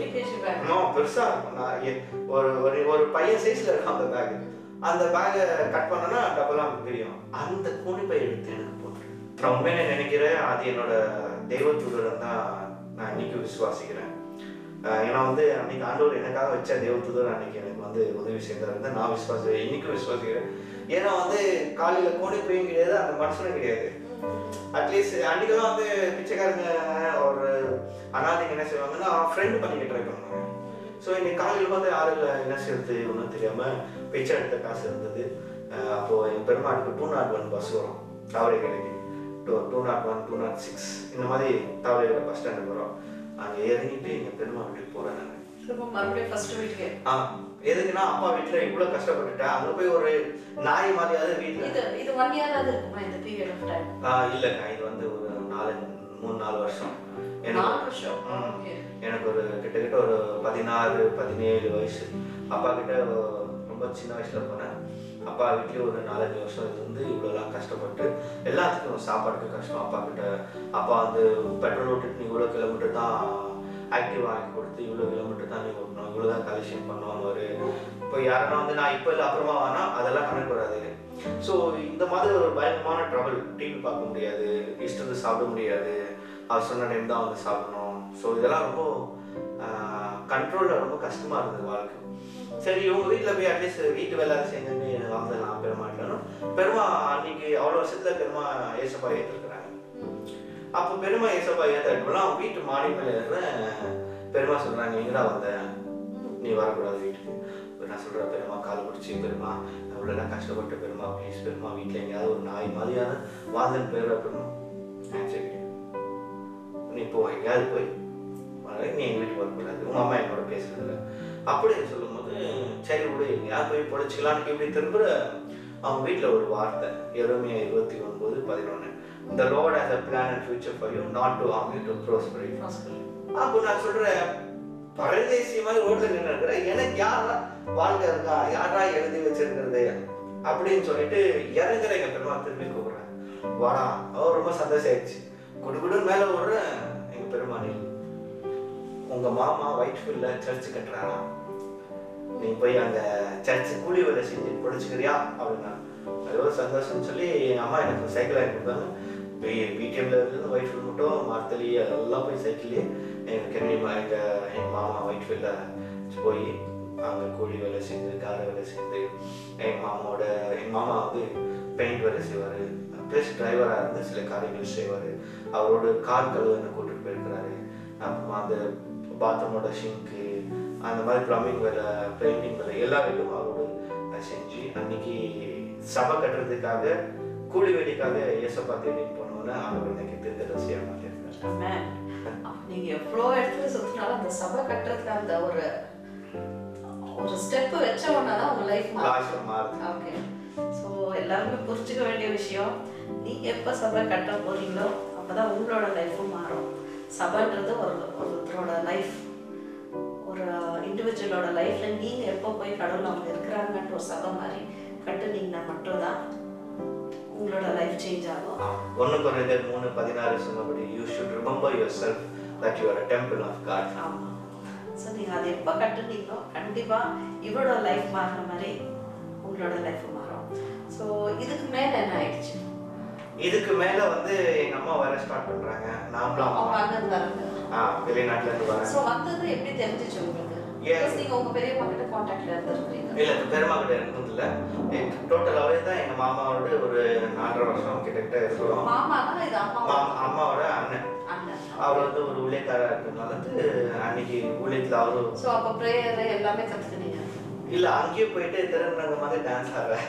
இன்னும் பெருசா இருக்கும் நான் எ- ஒரு ஒரு ஒரு பையன் சைஸ்ல இருக்கும் அந்த பேக் அந்த பேக்கை கட் பண்ணனா டபுளா தெரியும் அந்த கோணி பை எடுத்து எனக்கு போட்டு நான் உண்மையில நினைக்கிறேன் அது என்னோட தெய்வ தூதரம் தான் நான் இன்னைக்கு விசுவாசிக்கிறேன் அஹ் ஏன்னா வந்து அன்னைக்கு ஆண்டவர் எனக்காக வச்ச தெய்வ தூதர் அன்னைக்கு எனக்கு வந்து உதவி செய்தார் நான் விசுவாசி இன்னைக்கும் விசுவாசிக்கிறேன் ஏன்னா வந்து காலையில கோணி பையும் கிடையாது அந்த மனுஷனும் கிடையாது அட்லீஸ்ட் அன்னைக்கெல்லாம் வந்து பிச்சைக்காரங்க ஒரு அனாதைங்க என்ன செய்வாங்கன்னா ஃப்ரெண்ட் பண்ணிக்க ட்ரை பண்ணுவாங்க ஸோ இன்னைக்கு காலையில் வந்து யாரும் என்ன செய்யறது ஒன்றும் தெரியாம பிச்சை எடுத்த காசு இருந்தது அஹ் அப்போ என் பெருமாளுக்கு டூ நாட் ஒன் பஸ் வரும் தாவரை கடைக்கு two two naught one two naught six இந்த மாதிரி தாவரை பஸ் ஸ்டாண்டுக்கு வரும் அங்கே இறங்கிட்டு எங்கள் பெருமா வீட்டுக்கு போகிறேன் நான் திரும்ப மறுபடியும் ஃபர்ஸ்ட் வீட்டுக்கு ஆ எதுக்குன்னா அப்பா வீட்டில் இவ்வளோ கஷ்டப்பட்டுட்டேன் அங்கே போய் ஒரு நாய் மாதிரியாவது வீட்டில் இது இது ஒன் இயராவது இருக்குமா இந்த பீரியட் ஆஃப் டைம் ஆ இல்லைக்கா இது வந்து ஒரு நாலு மூணு நாலு வருஷம் எனக்கு நாலு வருஷம் ம். ஓகே எனக்கு ஒரு கிட்டத்தட்ட ஒரு பதினாறு பதினேழு வயசு அப்பா கிட்ட ரொம்ப சின்ன வயசுல போனேன் அப்பா வீட்லயே ஒரு நாலஞ்சு வருஷம் இருந்து இவ்வளோலாம் கஷ்டப்பட்டு எல்லாத்துக்கும் சாப்பாட்டுக்கு கஷ்டம் அப்பா கிட்ட அப்பா வந்து பெட்ரோல் விட்டுட்டு நீ இவ்வளோ கிலோமீட்டர் தான் ஆக்டிவ் வாங்கி கொடுத்து இவ்வளோ கிலோமீட்டர் தான் நீ ஓட்டணும் இவ்வளோ தான் கலெக்ஷன் பண்ணுவாங்க இப்போ யாருன்னா வந்து நான் இப்போ இல்லை அப்புறமா வேணா அதெல்லாம் கணக்கு வராது ஸோ இந்த மாதிரி ஒரு பயங்கரமான ட்ரபிள் டிவி பார்க்க முடியாது இஷ்டத்துக்கு சாப்பிட முடியாது அவர் சொன்ன டைம் தான் வந்து சாப்பிடணும் ஸோ இதெல்லாம் ரொம்ப கண்ட்ரோலில் ரொம்ப கஷ்டமாக இருந்தது வாழ்க்கை சரி இவங்க வீட்டில் போய் அட்லீஸ்ட் வீட்டு வேலை செஞ்சுட்டு வாழ்ந்தலாம் பெருமாட்டணும் பெருமா அன்னைக்கு அவ்வளோ வருஷத்தில் பெருமா ஏசப்பா ஏற்றுக்கிறாங்க அப்போ பெருமா ஏசப்பா ஏற்றாட்டுலாம் அவங்க வீட்டு மாடி மேலே ஏறுறேன் பெருமா சொல்கிறாங்க எங்கடா வந்த நீ வரக்கூடாது வீட்டுக்கு இப்ப நான் சொல்கிறேன் பெருமா கால் பிடிச்சி பெருமா அவ்வளோலாம் கஷ்டப்பட்ட பெருமா ப்ளீஸ் பெருமா வீட்டில் எங்கேயாவது ஒரு நாய் மாதிரியான வாழ்ந்தன் பேர் அப்படின்னு சரி நீ போ எங்கேயாவது போய் வர, நீ எங்கள் வீட்டுக்கு வரக்கூடாது உங்கள் அம்மா என்னோட பேசுறதில்ல அப்படின்னு சொல்லும்போது சரி விடு எங்கேயாவது போய் பொழைச்சிக்கலான்னு இப்படி திரும்புற அவங்க வீட்டில் ஒரு வார்த்தை எருமையா இருபத்தி ஒன்பது பதினொன்று இந்த Lord has a plan and future for you not to harm you to prosper அப்போ நான் சொல்கிறேன் பரதேசி மாதிரி ரோட்ல நின்று இருக்கிறேன் எனக்கு யாரா வாழ்க்கை இருக்கா யாரா எழுதி வச்சிருக்கிறது அப்படின்னு சொல்லிட்டு இறங்குற எங்க பெருமா திரும்பி கூப்பிடுறேன் வாடா அவர் ரொம்ப சந்தோஷம் ஆயிடுச்சு குடுகுடுன்னு மேல விடுறேன் எங்க பெருமானி உங்க மாமா ஒயிட் ஃபீல்ட்ல சர்ச் கட்டுறாரா நீ போய் அங்க சர்ச் கூலி வேலை செஞ்சு பிடிச்சிக்கிறியா அப்படின்னா அது ஒரு சந்தோஷம்னு சொல்லி எங்க அம்மா எனக்கு சைக்கிள் வாங்கி கொடுத்தாங்க பிடிஎம்ல இருந்து ஒயிட் ஃபீல்ட் மட்டும் மார்த்தலி அதெல்லாம் போய் சைக்கிள்லேயே எங்க கென்னடி மா எங்க எங்க மாமா ஒயிட் ஃபீல்டில் போய் அங்கே கூலி வேலை செஞ்சு கார வேலை செஞ்சு எங்க மாமாவோட எங்க மாமா வந்து பெயிண்ட் வேலை செய்வார் ப்ளஸ் டிரைவராக இருந்து சில காரியங்கள் செய்வார் அவரோட கார் கழுவு என்ன கூட்டிட்டு போயிருக்கிறாரு அப்புறமா அந்த பாத்ரூமோட ஷிங்க்கு அந்த மாதிரி ப்ளம்பிங் வேலை பெயிண்டிங் வேலை எல்லா வேலையும் அவரோட செஞ்சு அன்னைக்கு சபை கட்டுறதுக்காக கூலி வேலைக்காக ஏசப்பா தேடிட்டு போனோன்னு அவர் எனக்கு திருத்தரசியாக மாற்றிருக்காரு Amen. அப்ப நீங்க எவ்வளோ இடத்துல சுத்தினாலும் அந்த சபை கட்டுறதுக்கு அந்த ஒரு ஒரு ஸ்டெப் வச்ச உடனே தான் உங்க லைஃப் மாறும் லாஸ்ட் மாறுது ஓகே ஸோ எல்லாருமே புரிஞ்சுக்க வேண்டிய விஷயம் நீங்க எப்போ சபை கட்ட போறீங்களோ அப்பதான் உங்களோட லைஃப்பும் மாறும் சபைன்றது ஒரு ஒருத்தரோட லைஃப் ஒரு இண்டிவிஜுவலோட லைஃப்ல நீங்க எப்போ போய் கடவுள் அவங்க இருக்கிறாங்கன்ற ஒரு சபை மாதிரி கட்டுனீங்கன்னா மட்டும்தான் உங்களோட லைஃப் சேஞ்ச் ஆகும் ஒன்று குறைந்தர் மூணு பதினாறு சொன்னபடி you should remember yourself that you are temple of God ஆமா ஸோ நீங்கள் அதை எப்போ கட்டுனீங்களோ கண்டிப்பாக இவரோட லைஃப் மாறின மாதிரி உங்களோட லைஃப் மாறும் ஸோ இதுக்கு மேலே என்ன ஆயிடுச்சு இதுக்கு மேல வந்து எங்க அம்மா வேற ஸ்டார்ட் பண்றாங்க நாமளும் அவங்க அம்மா அண்ணன் வராங்க ஆ வெளிநாட்டுல இருந்து வரேன் ஸோ வந்தது எப்படி தெரிஞ்சிச்சு உங்களுக்கு ஏன்? Because நீங்க உங்க பெரியம்மா கிட்ட கான்டாக்ட்ல இருந்திருக்கிறீங்க இல்ல பெருமா கிட்ட இருந்ததில்ல டோட்டலாவே தான் எங்க மாமாவோட ஒரு நாலரை வருஷம் கிட்டத்தட்ட இருக்கிறோம் மாமானா இது அம்மா மா- அம்மாவோட அண்ணன் அண்ணன் அவர் வந்து ஒரு ஊழியக்காரா இருக்கிறதுனால வந்து அன்னைக்கு ஊழியத்துல அவரு ஸோ அப்போ ப்ரேயர் எல்லாமே கத்துக்கினீங்க இல்ல அங்கேயும் போயிட்டு திருநங்க மாதிரி டான்ஸ் ஆடுறேன்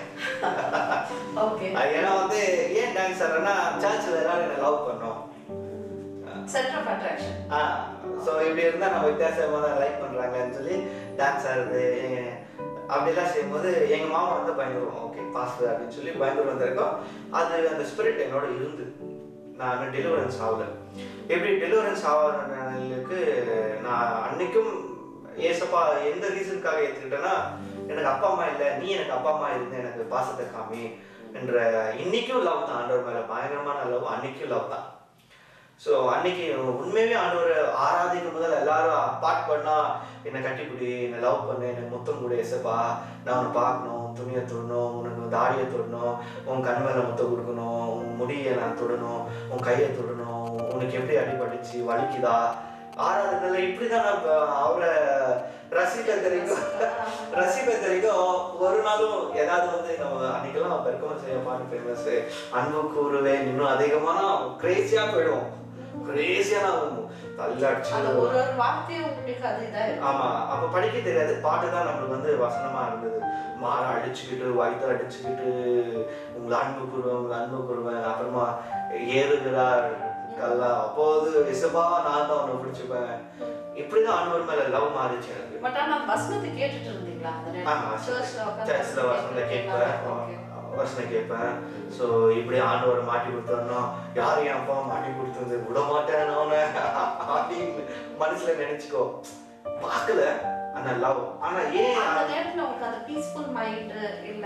ஓகே அது ஏன்னா வந்து ஏன் டான்ஸ் ஆடுறேன்னா சர்ச்சில் எல்லாரும் என்ன லவ் பண்ணோம் சென்டர் ஆஃப் அட்ராக்ஷன் ஆ ஸோ இப்படி இருந்தா நம்ம வித்தியாசமா தான் லைக் பண்றாங்கன்னு சொல்லி டான்ஸ் ஆடுறது எ- அப்படிலாம் செய்யும்போது எங்க மாமா வந்து பயந்துருவோம் ஓகே பாஸ்டர் அப்படின்னு சொல்லி பயந்துரு வந்திருக்கோம் அது அந்த ஸ்பிரிட் என்னோட இருந்து நான் டெலிவரன்ஸ் ஆகல எப்படி டெலிவரன்ஸ் ஆகிறதுக்கு நான் அன்னைக்கும் ஏசப்பா எந்த ரீசனுக்காக ஏற்றுக்கிட்டேன்னா எனக்கு அப்பா அம்மா இல்லை நீ எனக்கு அப்பா அம்மா இருந்து எனக்கு பாசத்தை காமி என்ற இன்னைக்கும் லவ் தான் ஆண்டவர் மேல பயங்கரமான லவ் அன்னைக்கும் லவ் தான் ஸோ அன்னைக்கு உண்மையாவே ஆண்டவர் ஆராதிக்கும் முதல்ல எல்லாரும் பாட் பண்ணா என்னை கட்டிப்பிடி என்னை லவ் பண்ணு என்னை முத்தம் கொடு ஏசப்பா நான் உன்னை பார்க்கணும் உன் துணியை தொடணும் உனக்கு தாடியை தொடணும் உன் கண் மேல முத்தம் கொடுக்கணும் உன் முடியை நான் தொடணும் உன் கையை தொடணும் உனக்கு எப்படி அடிபட்டுச்சு வலிக்குதா ஆராதனைல இப்படிதான் நான் இப்ப அவரை ரசிக்க தெரியும் ரசிக்க தெரியும் ஒரு நாளும் ஏதாவது வந்து நம்ம அன்னைக்கெல்லாம் பெருக்கமா செய்ய பாட்டு ஃபேமஸ் அன்பு கூறுவே இன்னும் அதிகமான கிரேசியா போயிடும் கிரேசியா நான் தள்ளாச்சு அந்த ஒரு ஒரு வார்த்தையும் உங்களுக்கு அது இதா இருக்கும் ஆமா அப்ப படிக்க தெரியாது பாட்டு தான் நம்மளுக்கு வந்து வசனமா இருந்தது மாற அடிச்சுக்கிட்டு வயிற்று அடிச்சுக்கிட்டு உங்களை அன்பு கூறுவேன் உங்களை அன்பு கூறுவேன் அப்புறமா ஏறுகிறார் கல்லா அப்போது இசபா நான் தான் உன்னை பிடிச்சுப்பேன் இப்படிதான் ஆண்டவர் மேல லவ் மாறிச்சு எனக்கு பட் ஆனா அந்த வசனத்தை கேட்டுட்டு இருந்தீங்களா அந்த ஆமா, சர்ச்ல சர்ச்சில் வசனத்தை கேட்பேன் வசனம் கேட்பேன் ஸோ இப்படி ஆண்டவர் மாட்டி கொடுத்தோம்னா யார் என் அப்பா மாட்டி கொடுத்தது விட மாட்டேன் அவனை அப்படின்னு மனசுல நினைச்சுக்கோ பார்க்கல ஆனா லவ் ஆனா ஏன் அந்த நேரத்துல உங்களுக்கு அந்த பீஸ்ஃபுல் மைண்ட் இல்ல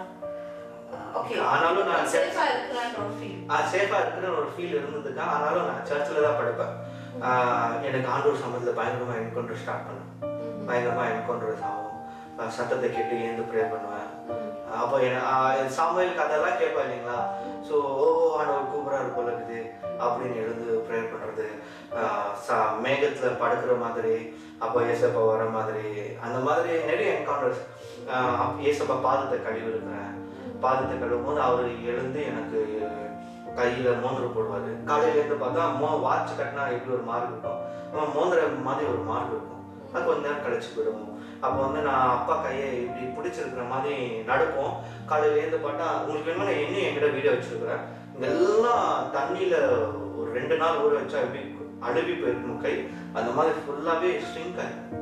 ஓகே ஆனாலும் நான் சேஃபா இருக்கிறான்ற ஒரு ஃபீல் சேஃபா இருக்கிற ஒரு ஃபீல் இருந்ததுக்கா ஆனாலும் நான் சர்ச்சில் தான் படுப்பேன் ஆஹ் எனக்கு ஆண்டவர் சமயத்தில் பயங்கரமா என்கவுண்டர் ஸ்டார்ட் பண்ணேன் பயங்கரமா என்கவுண்டர் ஆகும் ஆஹ் சத்தத்தை கேட்டு எழுந்து ப்ரே பண்ணுவேன் அப்போ என்ன சாமுவேல் கதையெல்லாம் கேட்பேன் இல்லைங்களா ஸோ ஓ ஆண்டவர் கூப்பிட்றாரு போல இருக்குது அப்படின்னு எழுந்து ப்ரே பண்ணுறது மேகத்தில் படுக்கிற மாதிரி அப்போ ஏசப்பா வர மாதிரி அந்த மாதிரி நிறைய என்கவுண்டர்ஸ் ஏசப்பா பாதத்தை கழுவி இருக்கிறேன் பாதத்தை கழுவும் போது அவர் எழுந்து எனக்கு கையில மோந்திரம் போடுவாரு காலையில இருந்து பார்த்தா மோ வாட்ச் கட்டினா எப்படி ஒரு மார்க் இருக்கும் ஆமா, மோந்திர மாதிரி ஒரு மார்க் இருக்கும் அது கொஞ்ச நேரம் கழிச்சு போயிடும் அப்போ வந்து நான் அப்பா கையை இப்படி பிடிச்சிருக்கிற மாதிரி நடக்கும் காலையில இருந்து பார்த்தா உங்களுக்கு வேணுமா நான் இன்னும் என்கிட்ட வீடியோ வச்சிருக்கிறேன் இதெல்லாம் தண்ணியில ஒரு ரெண்டு நாள் ஊற வச்சா எப்படி அழுவி போயிருக்கும் கை அந்த மாதிரி ஃபுல்லாவே ஸ்ட்ரிங்க் ஆகும்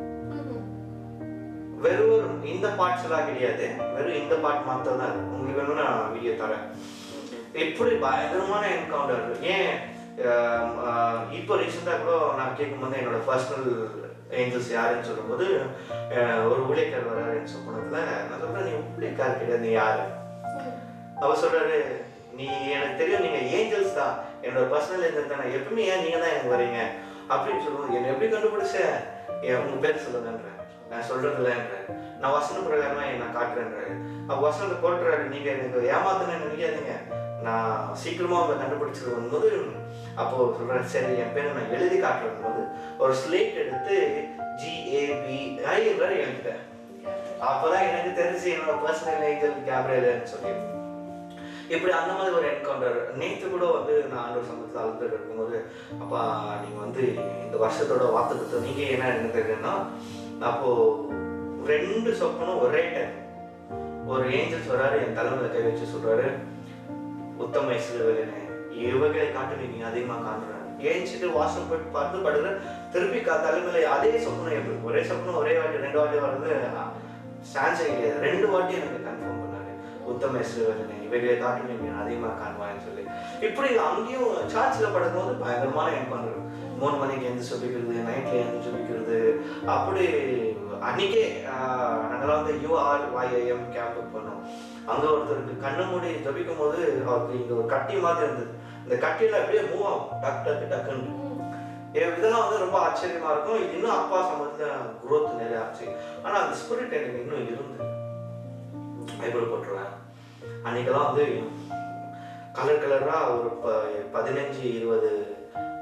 வெறும் ஒரு இந்த பார்ட்ஸ் எல்லாம் கிடையாது வெறும் இந்த பார்ட் மாத்திரம் தான் இருக்கு உங்களுக்கு வேணும்னா நான் வீடியோ தரேன் இப்படி பயங்கரமான என்கவுண்டர் ஏன் ஆஹ், ஆஹ், இப்போ ரீசெண்டாக கூட நான் கேட்கும்போது என்னோட பர்சனல் ஏஞ்சல்ஸ் யாருன்னு சொல்லும்போது ஆஹ், ஒரு ஊழியக்கார் வராருன்னு சொன்னதுல நான் சொல்றேன் நீ ஊழியக்கார் கிடையாது நீ யாரு அவர் சொல்றாரு நீ எனக்கு தெரியும் நீங்க ஏஞ்சல்ஸ் தான் என்னோட பர்சனல் ஏஞ்சல் தானே எப்பவுமே ஏன் நீங்க தான் எனக்கு வரீங்க அப்படின்னு சொல்லுவோம் என்னை எப்படி கண்டுபிடிச்ச என் உங்க பேர் சொல்லுங்கன்ற நான் சொல்றது இல்லைன்ற நான் வசன பிரகாரமா நான் காட்டுறேன்றாரு அப்ப வசனத்தை போட்டுறாரு நீங்க எனக்கு ஏமாத்துன்னு நினைக்காதீங்க நான் சீக்கிரமா அவங்க கண்டுபிடிச்சிருக்கும் போது அப்போ சொல்றேன் சரி என் பேரை நான் எழுதி காட்டுறது போது ஒரு ஸ்லேட் எடுத்து ஜிஏபி ஐ வரை எழுதிட்டேன் அப்பதான் எனக்கு தெரிஞ்சு என்னோட பர்சனல் ஏஞ்சல் கேப்ரேலன்னு சொல்லி இப்படி அந்த மாதிரி ஒரு என்கவுண்டர் நேற்று கூட வந்து நான் ஆண்டவர் சமூகத்தில் அழுது இருக்கும்போது அப்பா நீங்க வந்து இந்த வருஷத்தோட வார்த்தை நீங்க என்ன என்ன தெரியுதுன்னா அப்போ ரெண்டு சொப்பனும் ஒரே டைம் ஒரு ஏஞ்சல்ஸ் வராரு என் தலைமையில கை வச்சு சொல்றாரு உத்தம இஸ்ரவேலனே இவர்களை காட்டு நீங்க அதிகமா காண்றாரு ஏஞ்சிட்டு வாசல் போயிட்டு பார்த்து படுற திருப்பி கா தலைமையில அதே சொப்பனம் எப்படி ஒரே சொப்பனம் ஒரே வாட்டி ரெண்டு வாட்டி வர்றது சான்ஸே கிடையாது ரெண்டு வாட்டி எனக்கு கன்ஃபார்ம் பண்ணாரு உத்தம இஸ்ரவேலனே இவைகளை காட்டு நீங்க அதிகமா காண்பான்னு சொல்லி இப்படி அங்கேயும் சர்ச்சில் படுக்கும்போது பயங்கரமான என்கவுண்டர் மூணு மணிக்கு எழுந்து சொல்லிக்கிறது நைட்ல எழுந்து சொல்லிக்கிறது அப்படி அன்னைக்கே ஆஹ், நாங்கெல்லாம் வந்து யூஆர் ஒய்ஐஎம் கேம்ப் பண்ணோம் அங்க ஒருத்தருக்கு கண்ணு மூடி ஜபிக்கும் போது அவருக்கு இங்க ஒரு கட்டி மாதிரி இருந்தது இந்த கட்டியில அப்படியே மூவ் ஆகும் டக் டக்கு டக்குன்னு ஏ- இதெல்லாம் வந்து ரொம்ப ஆச்சரியமா இருக்கும் இது இன்னும் அப்பா சமத்துல growth நிறைய ஆச்சு ஆனா அந்த ஸ்பிரிட் எனக்கு இன்னும் இருந்து பைபிள் போட்டுருவேன் அன்னைக்கெல்லாம் வந்து கலர் கலரா ஒரு ப பதினஞ்சு இருபது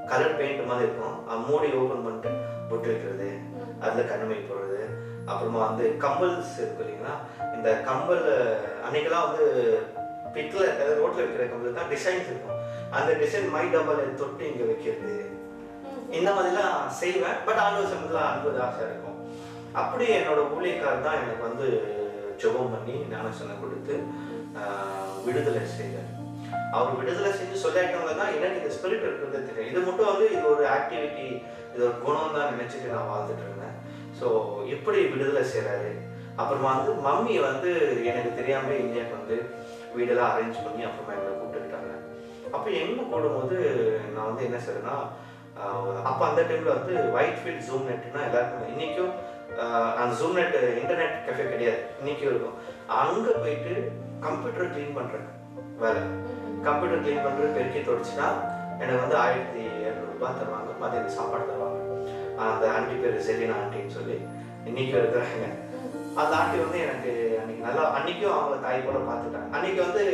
கலர் பெயிண்ட் மாதிரி இருக்கும் அது மூடி ஓப்பன் பண்ணிட்டு பொட்டு வைக்கிறது அதில் கண்ணுமை போடுறது அப்புறமா வந்து கம்பல்ஸ் இருக்கு இல்லைங்களா இந்த கம்பல் அன்னைக்கெல்லாம் வந்து பிட்டில் அதாவது ரோட்டில் வைக்கிற கம்பல் தான் டிசைன்ஸ் இருக்கும் அந்த டிசைன் மை டபுள் தொட்டு இங்கே வைக்கிறது இந்த மாதிரிலாம் செய்வேன் பட் ஆண்டவர் சமயத்தில் அன்பது ஆசை இருக்கும் அப்படி என்னோட ஊழியக்கார் தான் எனக்கு வந்து ஜெபம் பண்ணி ஞானசனம் கொடுத்து ஆஹ், விடுதலை செய்தார் அவர் விடுதலை செஞ்சு சொல்லிட்டவங்க தான் எனக்கு இந்த ஸ்பிரிட் இருக்கிறது தெரியும் இது மட்டும் வந்து இது ஒரு ஆக்டிவிட்டி இது ஒரு குணம் தான் நினைச்சிட்டு நான் வாழ்ந்துட்டு இருந்தேன் ஸோ எப்படி விடுதலை செய்கிறாரு அப்புறமா வந்து மம்மி வந்து எனக்கு தெரியாமலே இந்தியாவுக்கு வந்து வீடெல்லாம் அரேஞ்ச் பண்ணி அப்புறமா எங்களை கூப்பிட்டுக்கிட்டாங்க அப்போ எங்கே கூடும்போது நான் வந்து என்ன செய்றேன்னா அப்போ அந்த டைமில் வந்து ஒயிட் ஃபீல்ட் ஜூம் நெட்னா எல்லாருக்கும் இன்றைக்கும் அந்த ஜூம் நெட் இன்டர்நெட் கஃபே கிடையாது இன்றைக்கும் இருக்கும் அங்கே போயிட்டு கம்ப்யூட்டர் க்ளீன் பண்ணுறேன் வேலை கம்ப்யூட்டர் க்ளீன் பண்ணுறது பெருக்கி தொடச்சுன்னா எனக்கு வந்து ஆயிரத்தி இரநூறுபா தருவாங்க மதியம் சாப்பாடு தருவாங்க அந்த ஆண்டி பேர் செலினா ஆண்டின்னு சொல்லி இன்னைக்கு இருக்கிறாங்க அந்த ஆண்டி வந்து எனக்கு அன்னைக்கு நல்லா அன்னைக்கும் அவங்கள தாய் போல பார்த்துட்டாங்க அன்னைக்கு வந்து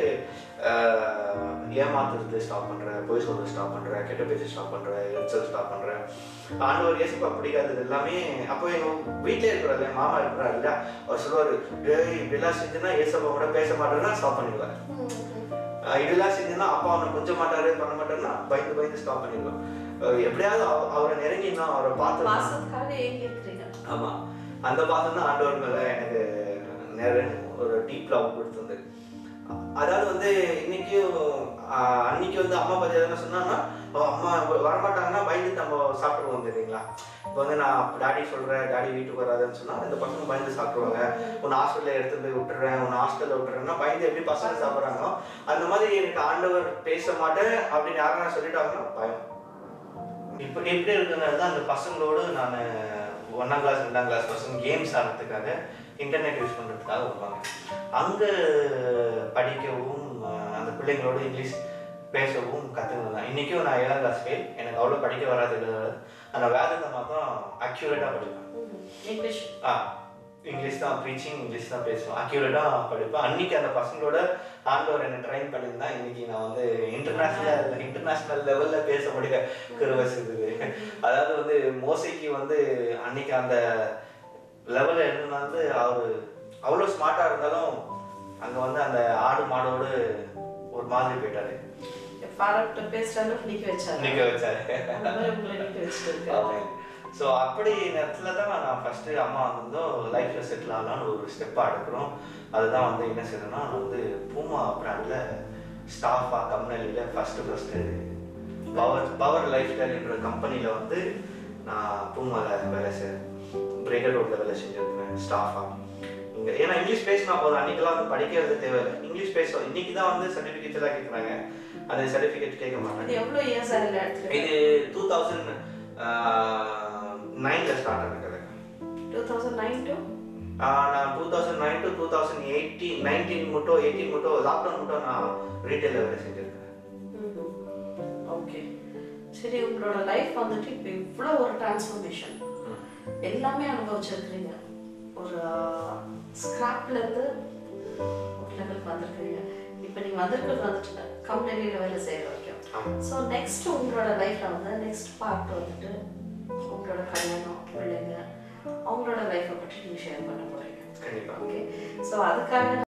ஆஹ், ஏமாத்துறது ஸ்டாப் பண்ணுறேன் பொய் சொல்றது ஸ்டாப் பண்ணுறேன் கெட்ட பேச்சு ஸ்டாப் பண்ணுறேன் எரிச்சல் ஸ்டாப் பண்ணுறேன் ஆண்டவர் இயேசுப்பா பிடிக்காதது எல்லாமே அப்போ எங்கள் வீட்டிலே இருக்கிறாரு என் மாமா இருக்கிறாரு இல்லையா அவர் சொல்லுவார் டேய் இப்படிலாம் செஞ்சுன்னா ஏசப்பா கூட பேச மாட்டேன்னா ஸ்டாப் பண்ணிடுவார் ஆஹ் இதெல்லாம் செஞ்சுன்னா அப்பா அவனை கொஞ்சம் மாட்டாரு பண்ண மாட்டாருன்னா பயந்து பயந்து ஸ்டாப் பண்ணிடுவோம் அஹ் எப்படியாவது அவ- அவரை நெருங்கினா அவரை பார்த்து பாசத்துக்காக ஏங்கி இருக்கிறீங்க ஆமா அந்த பாசம் தான் ஆண்டவர் மேல எனக்கு நிறைய ஒரு டீப் லவ் கொடுத்தது அ- அதாவது வந்து இன்னைக்கும் ஆஹ், அன்னைக்கு வந்து அம்மா பத்தி எதனா சொன்னாங்கன்னா "ஓ, அம்மா வ- வரமாட்டாங்கன்னா பயந்து நம்ம சாப்பிடுவோம் தெரியுங்களா இப்போ வந்து நான் டாடி சொல்றேன் டாடி வீட்டுக்கு வராதுன்னு சொன்னா இந்த பசங்க பயந்து சாப்பிடுவாங்க உன்னை ஹாஸ்டல்ல எடுத்து போய் விட்டுறேன் உன்னை ஹாஸ்டல்ல விட்டுறேன்னா பயந்து எப்படி பசங்க சாப்பிட்றாங்களோ அந்த மாதிரி எனக்கு ஆண்டவர் பேச மாட்டேன் அப்படின்னு யாரும் சொல்லிட்டாங்கன்னா பயம் இப்போ எப்படி இருக்குன்னா தான் அந்த பசங்களோடு நான் ஒன்றாம் கிளாஸ் ரெண்டாம் கிளாஸ் பசங்க கேம்ஸ் ஆடுறதுக்காக இன்டர்நெட் யூஸ் பண்ணுறதுக்காக வருவாங்க அங்கே படிக்கவும் அஹ், அந்த பிள்ளைங்களோட இங்கிலீஷ் பேசவும் கற்றுக்கலாம் இன்றைக்கும் நான் ஏழாம் கிளாஸ் ஃபெயில் எனக்கு அவ்வளோ படிக்க வராது எழுத வராது ஆனால் வேதத்தை மாத்திரம் அக்யூரேட்டாக படிப்பேன் இங்கிலீஷ் ஆ இங்கிலீஷ் தான் ப்ரீச்சிங் இங்கிலீஷ் தான் பேசுவேன் அக்யூரேட்டாக படிப்பேன் அன்னைக்கு அந்த பசங்களோட ஆண்டவர் என்னை ட்ரைன் பண்ணியிருந்தா இன்னைக்கு நான் வந்து இன்டர்நேஷ்னல் இன்டர்நேஷ்னல் லெவலில் பேச முடிய கருவை செய்தது அதாவது வந்து மோசைக்கு வந்து அன்னைக்கு அந்த லெவலில் இருந்ததுனா வந்து அவர் அவ்வளோ ஸ்மார்ட்டாக இருந்தாலும் அங்கே வந்து அந்த ஆடு மாடோடு ஒரு மாதிரி போயிட்டாரு ஃபாரக்ட்ட பேசுற அளவுக்கு நிக்க வச்சாரு நிற்க வச்சாரு அந்த மாதிரி உங்களை நிக்க வச்சுட்டு இருக்காரு ஸோ அப்படி நேரத்தில் தான் நான் ஃபஸ்ட்டு அம்மா வந்து லைஃப்பில் செட்டில் ஆகலான்னு ஒரு ஸ்டெப்பாக எடுக்கிறோம் அதுதான் வந்து என்ன செய்யணும்னா நான் வந்து பூமா பிராண்டில் ஸ்டாஃபாக கம்பெனியில் first first power power life ஸ்டைல்ன்ற கம்பெனியில் வந்து நான் பூமாவில் வேலை செய்கிறேன் பிரேக்கர் ரோட்டில் வேலை செஞ்சுருக்கேன் ஸ்டாஃபாக இங்கே ஏன்னா இங்கிலீஷ் பேசினா போதும் அன்றைக்கெல்லாம் வந்து படிக்கிறது தேவையில்லை இங்கிலீஷ் பேசுவோம் இன்னைக்கு தான் வந்து சர்டிஃபிகேட்ஸ் எல்லாம் கேட்குறாங்க அந்த சர்டிஃபிகேட் கேட்க மாட்டாங்க இது எவ்வளவு இயர்ஸ் ஆகல எடுத்துருக்கு இது டூ தௌசண்ட் நைனில் ஸ்டார்ட் ஆன கதை டூ தௌசண்ட் நைன் டு ஆஹ் நான் two thousand nine to two thousand eighteen nineteen மட்டும் எயிட்டீன் மட்டும் லாக்டவுன் மட்டும் நான் ரீட்டைலில் வேலை செஞ்சுருக்கேன் ஓகே சரி உங்களோட லைஃப் வந்துட்டு இப்போ இவ்வளோ ஒரு டிரான்ஸ்ஃபர்மேஷன் எல்லாமே அனுபவிச்சிருக்கிறீங்க ஒரு ஸ்கிராப்ல இருந்து ஒரு லெவலுக்கு வந்திருக்கிறீங்க இப்போ நீங்கள் வந்திருக்கிறது வந்துட்டு கம்பெனியில் வேலை செய்கிற வரைக்கும் ஆமாம் ஸோ நெக்ஸ்ட் உங்களோட லைஃப்ல வந்து நெக்ஸ்ட் பார்ட் வந்துட்டு உங்களோட கல்யாணம் பிள்ளைங்க அவங்களோட லைஃப்பை பற்றி நீங்கள் ஷேர் பண்ண போறீங்க கண்டிப்பாக ஓகே ஸோ அதுக்காக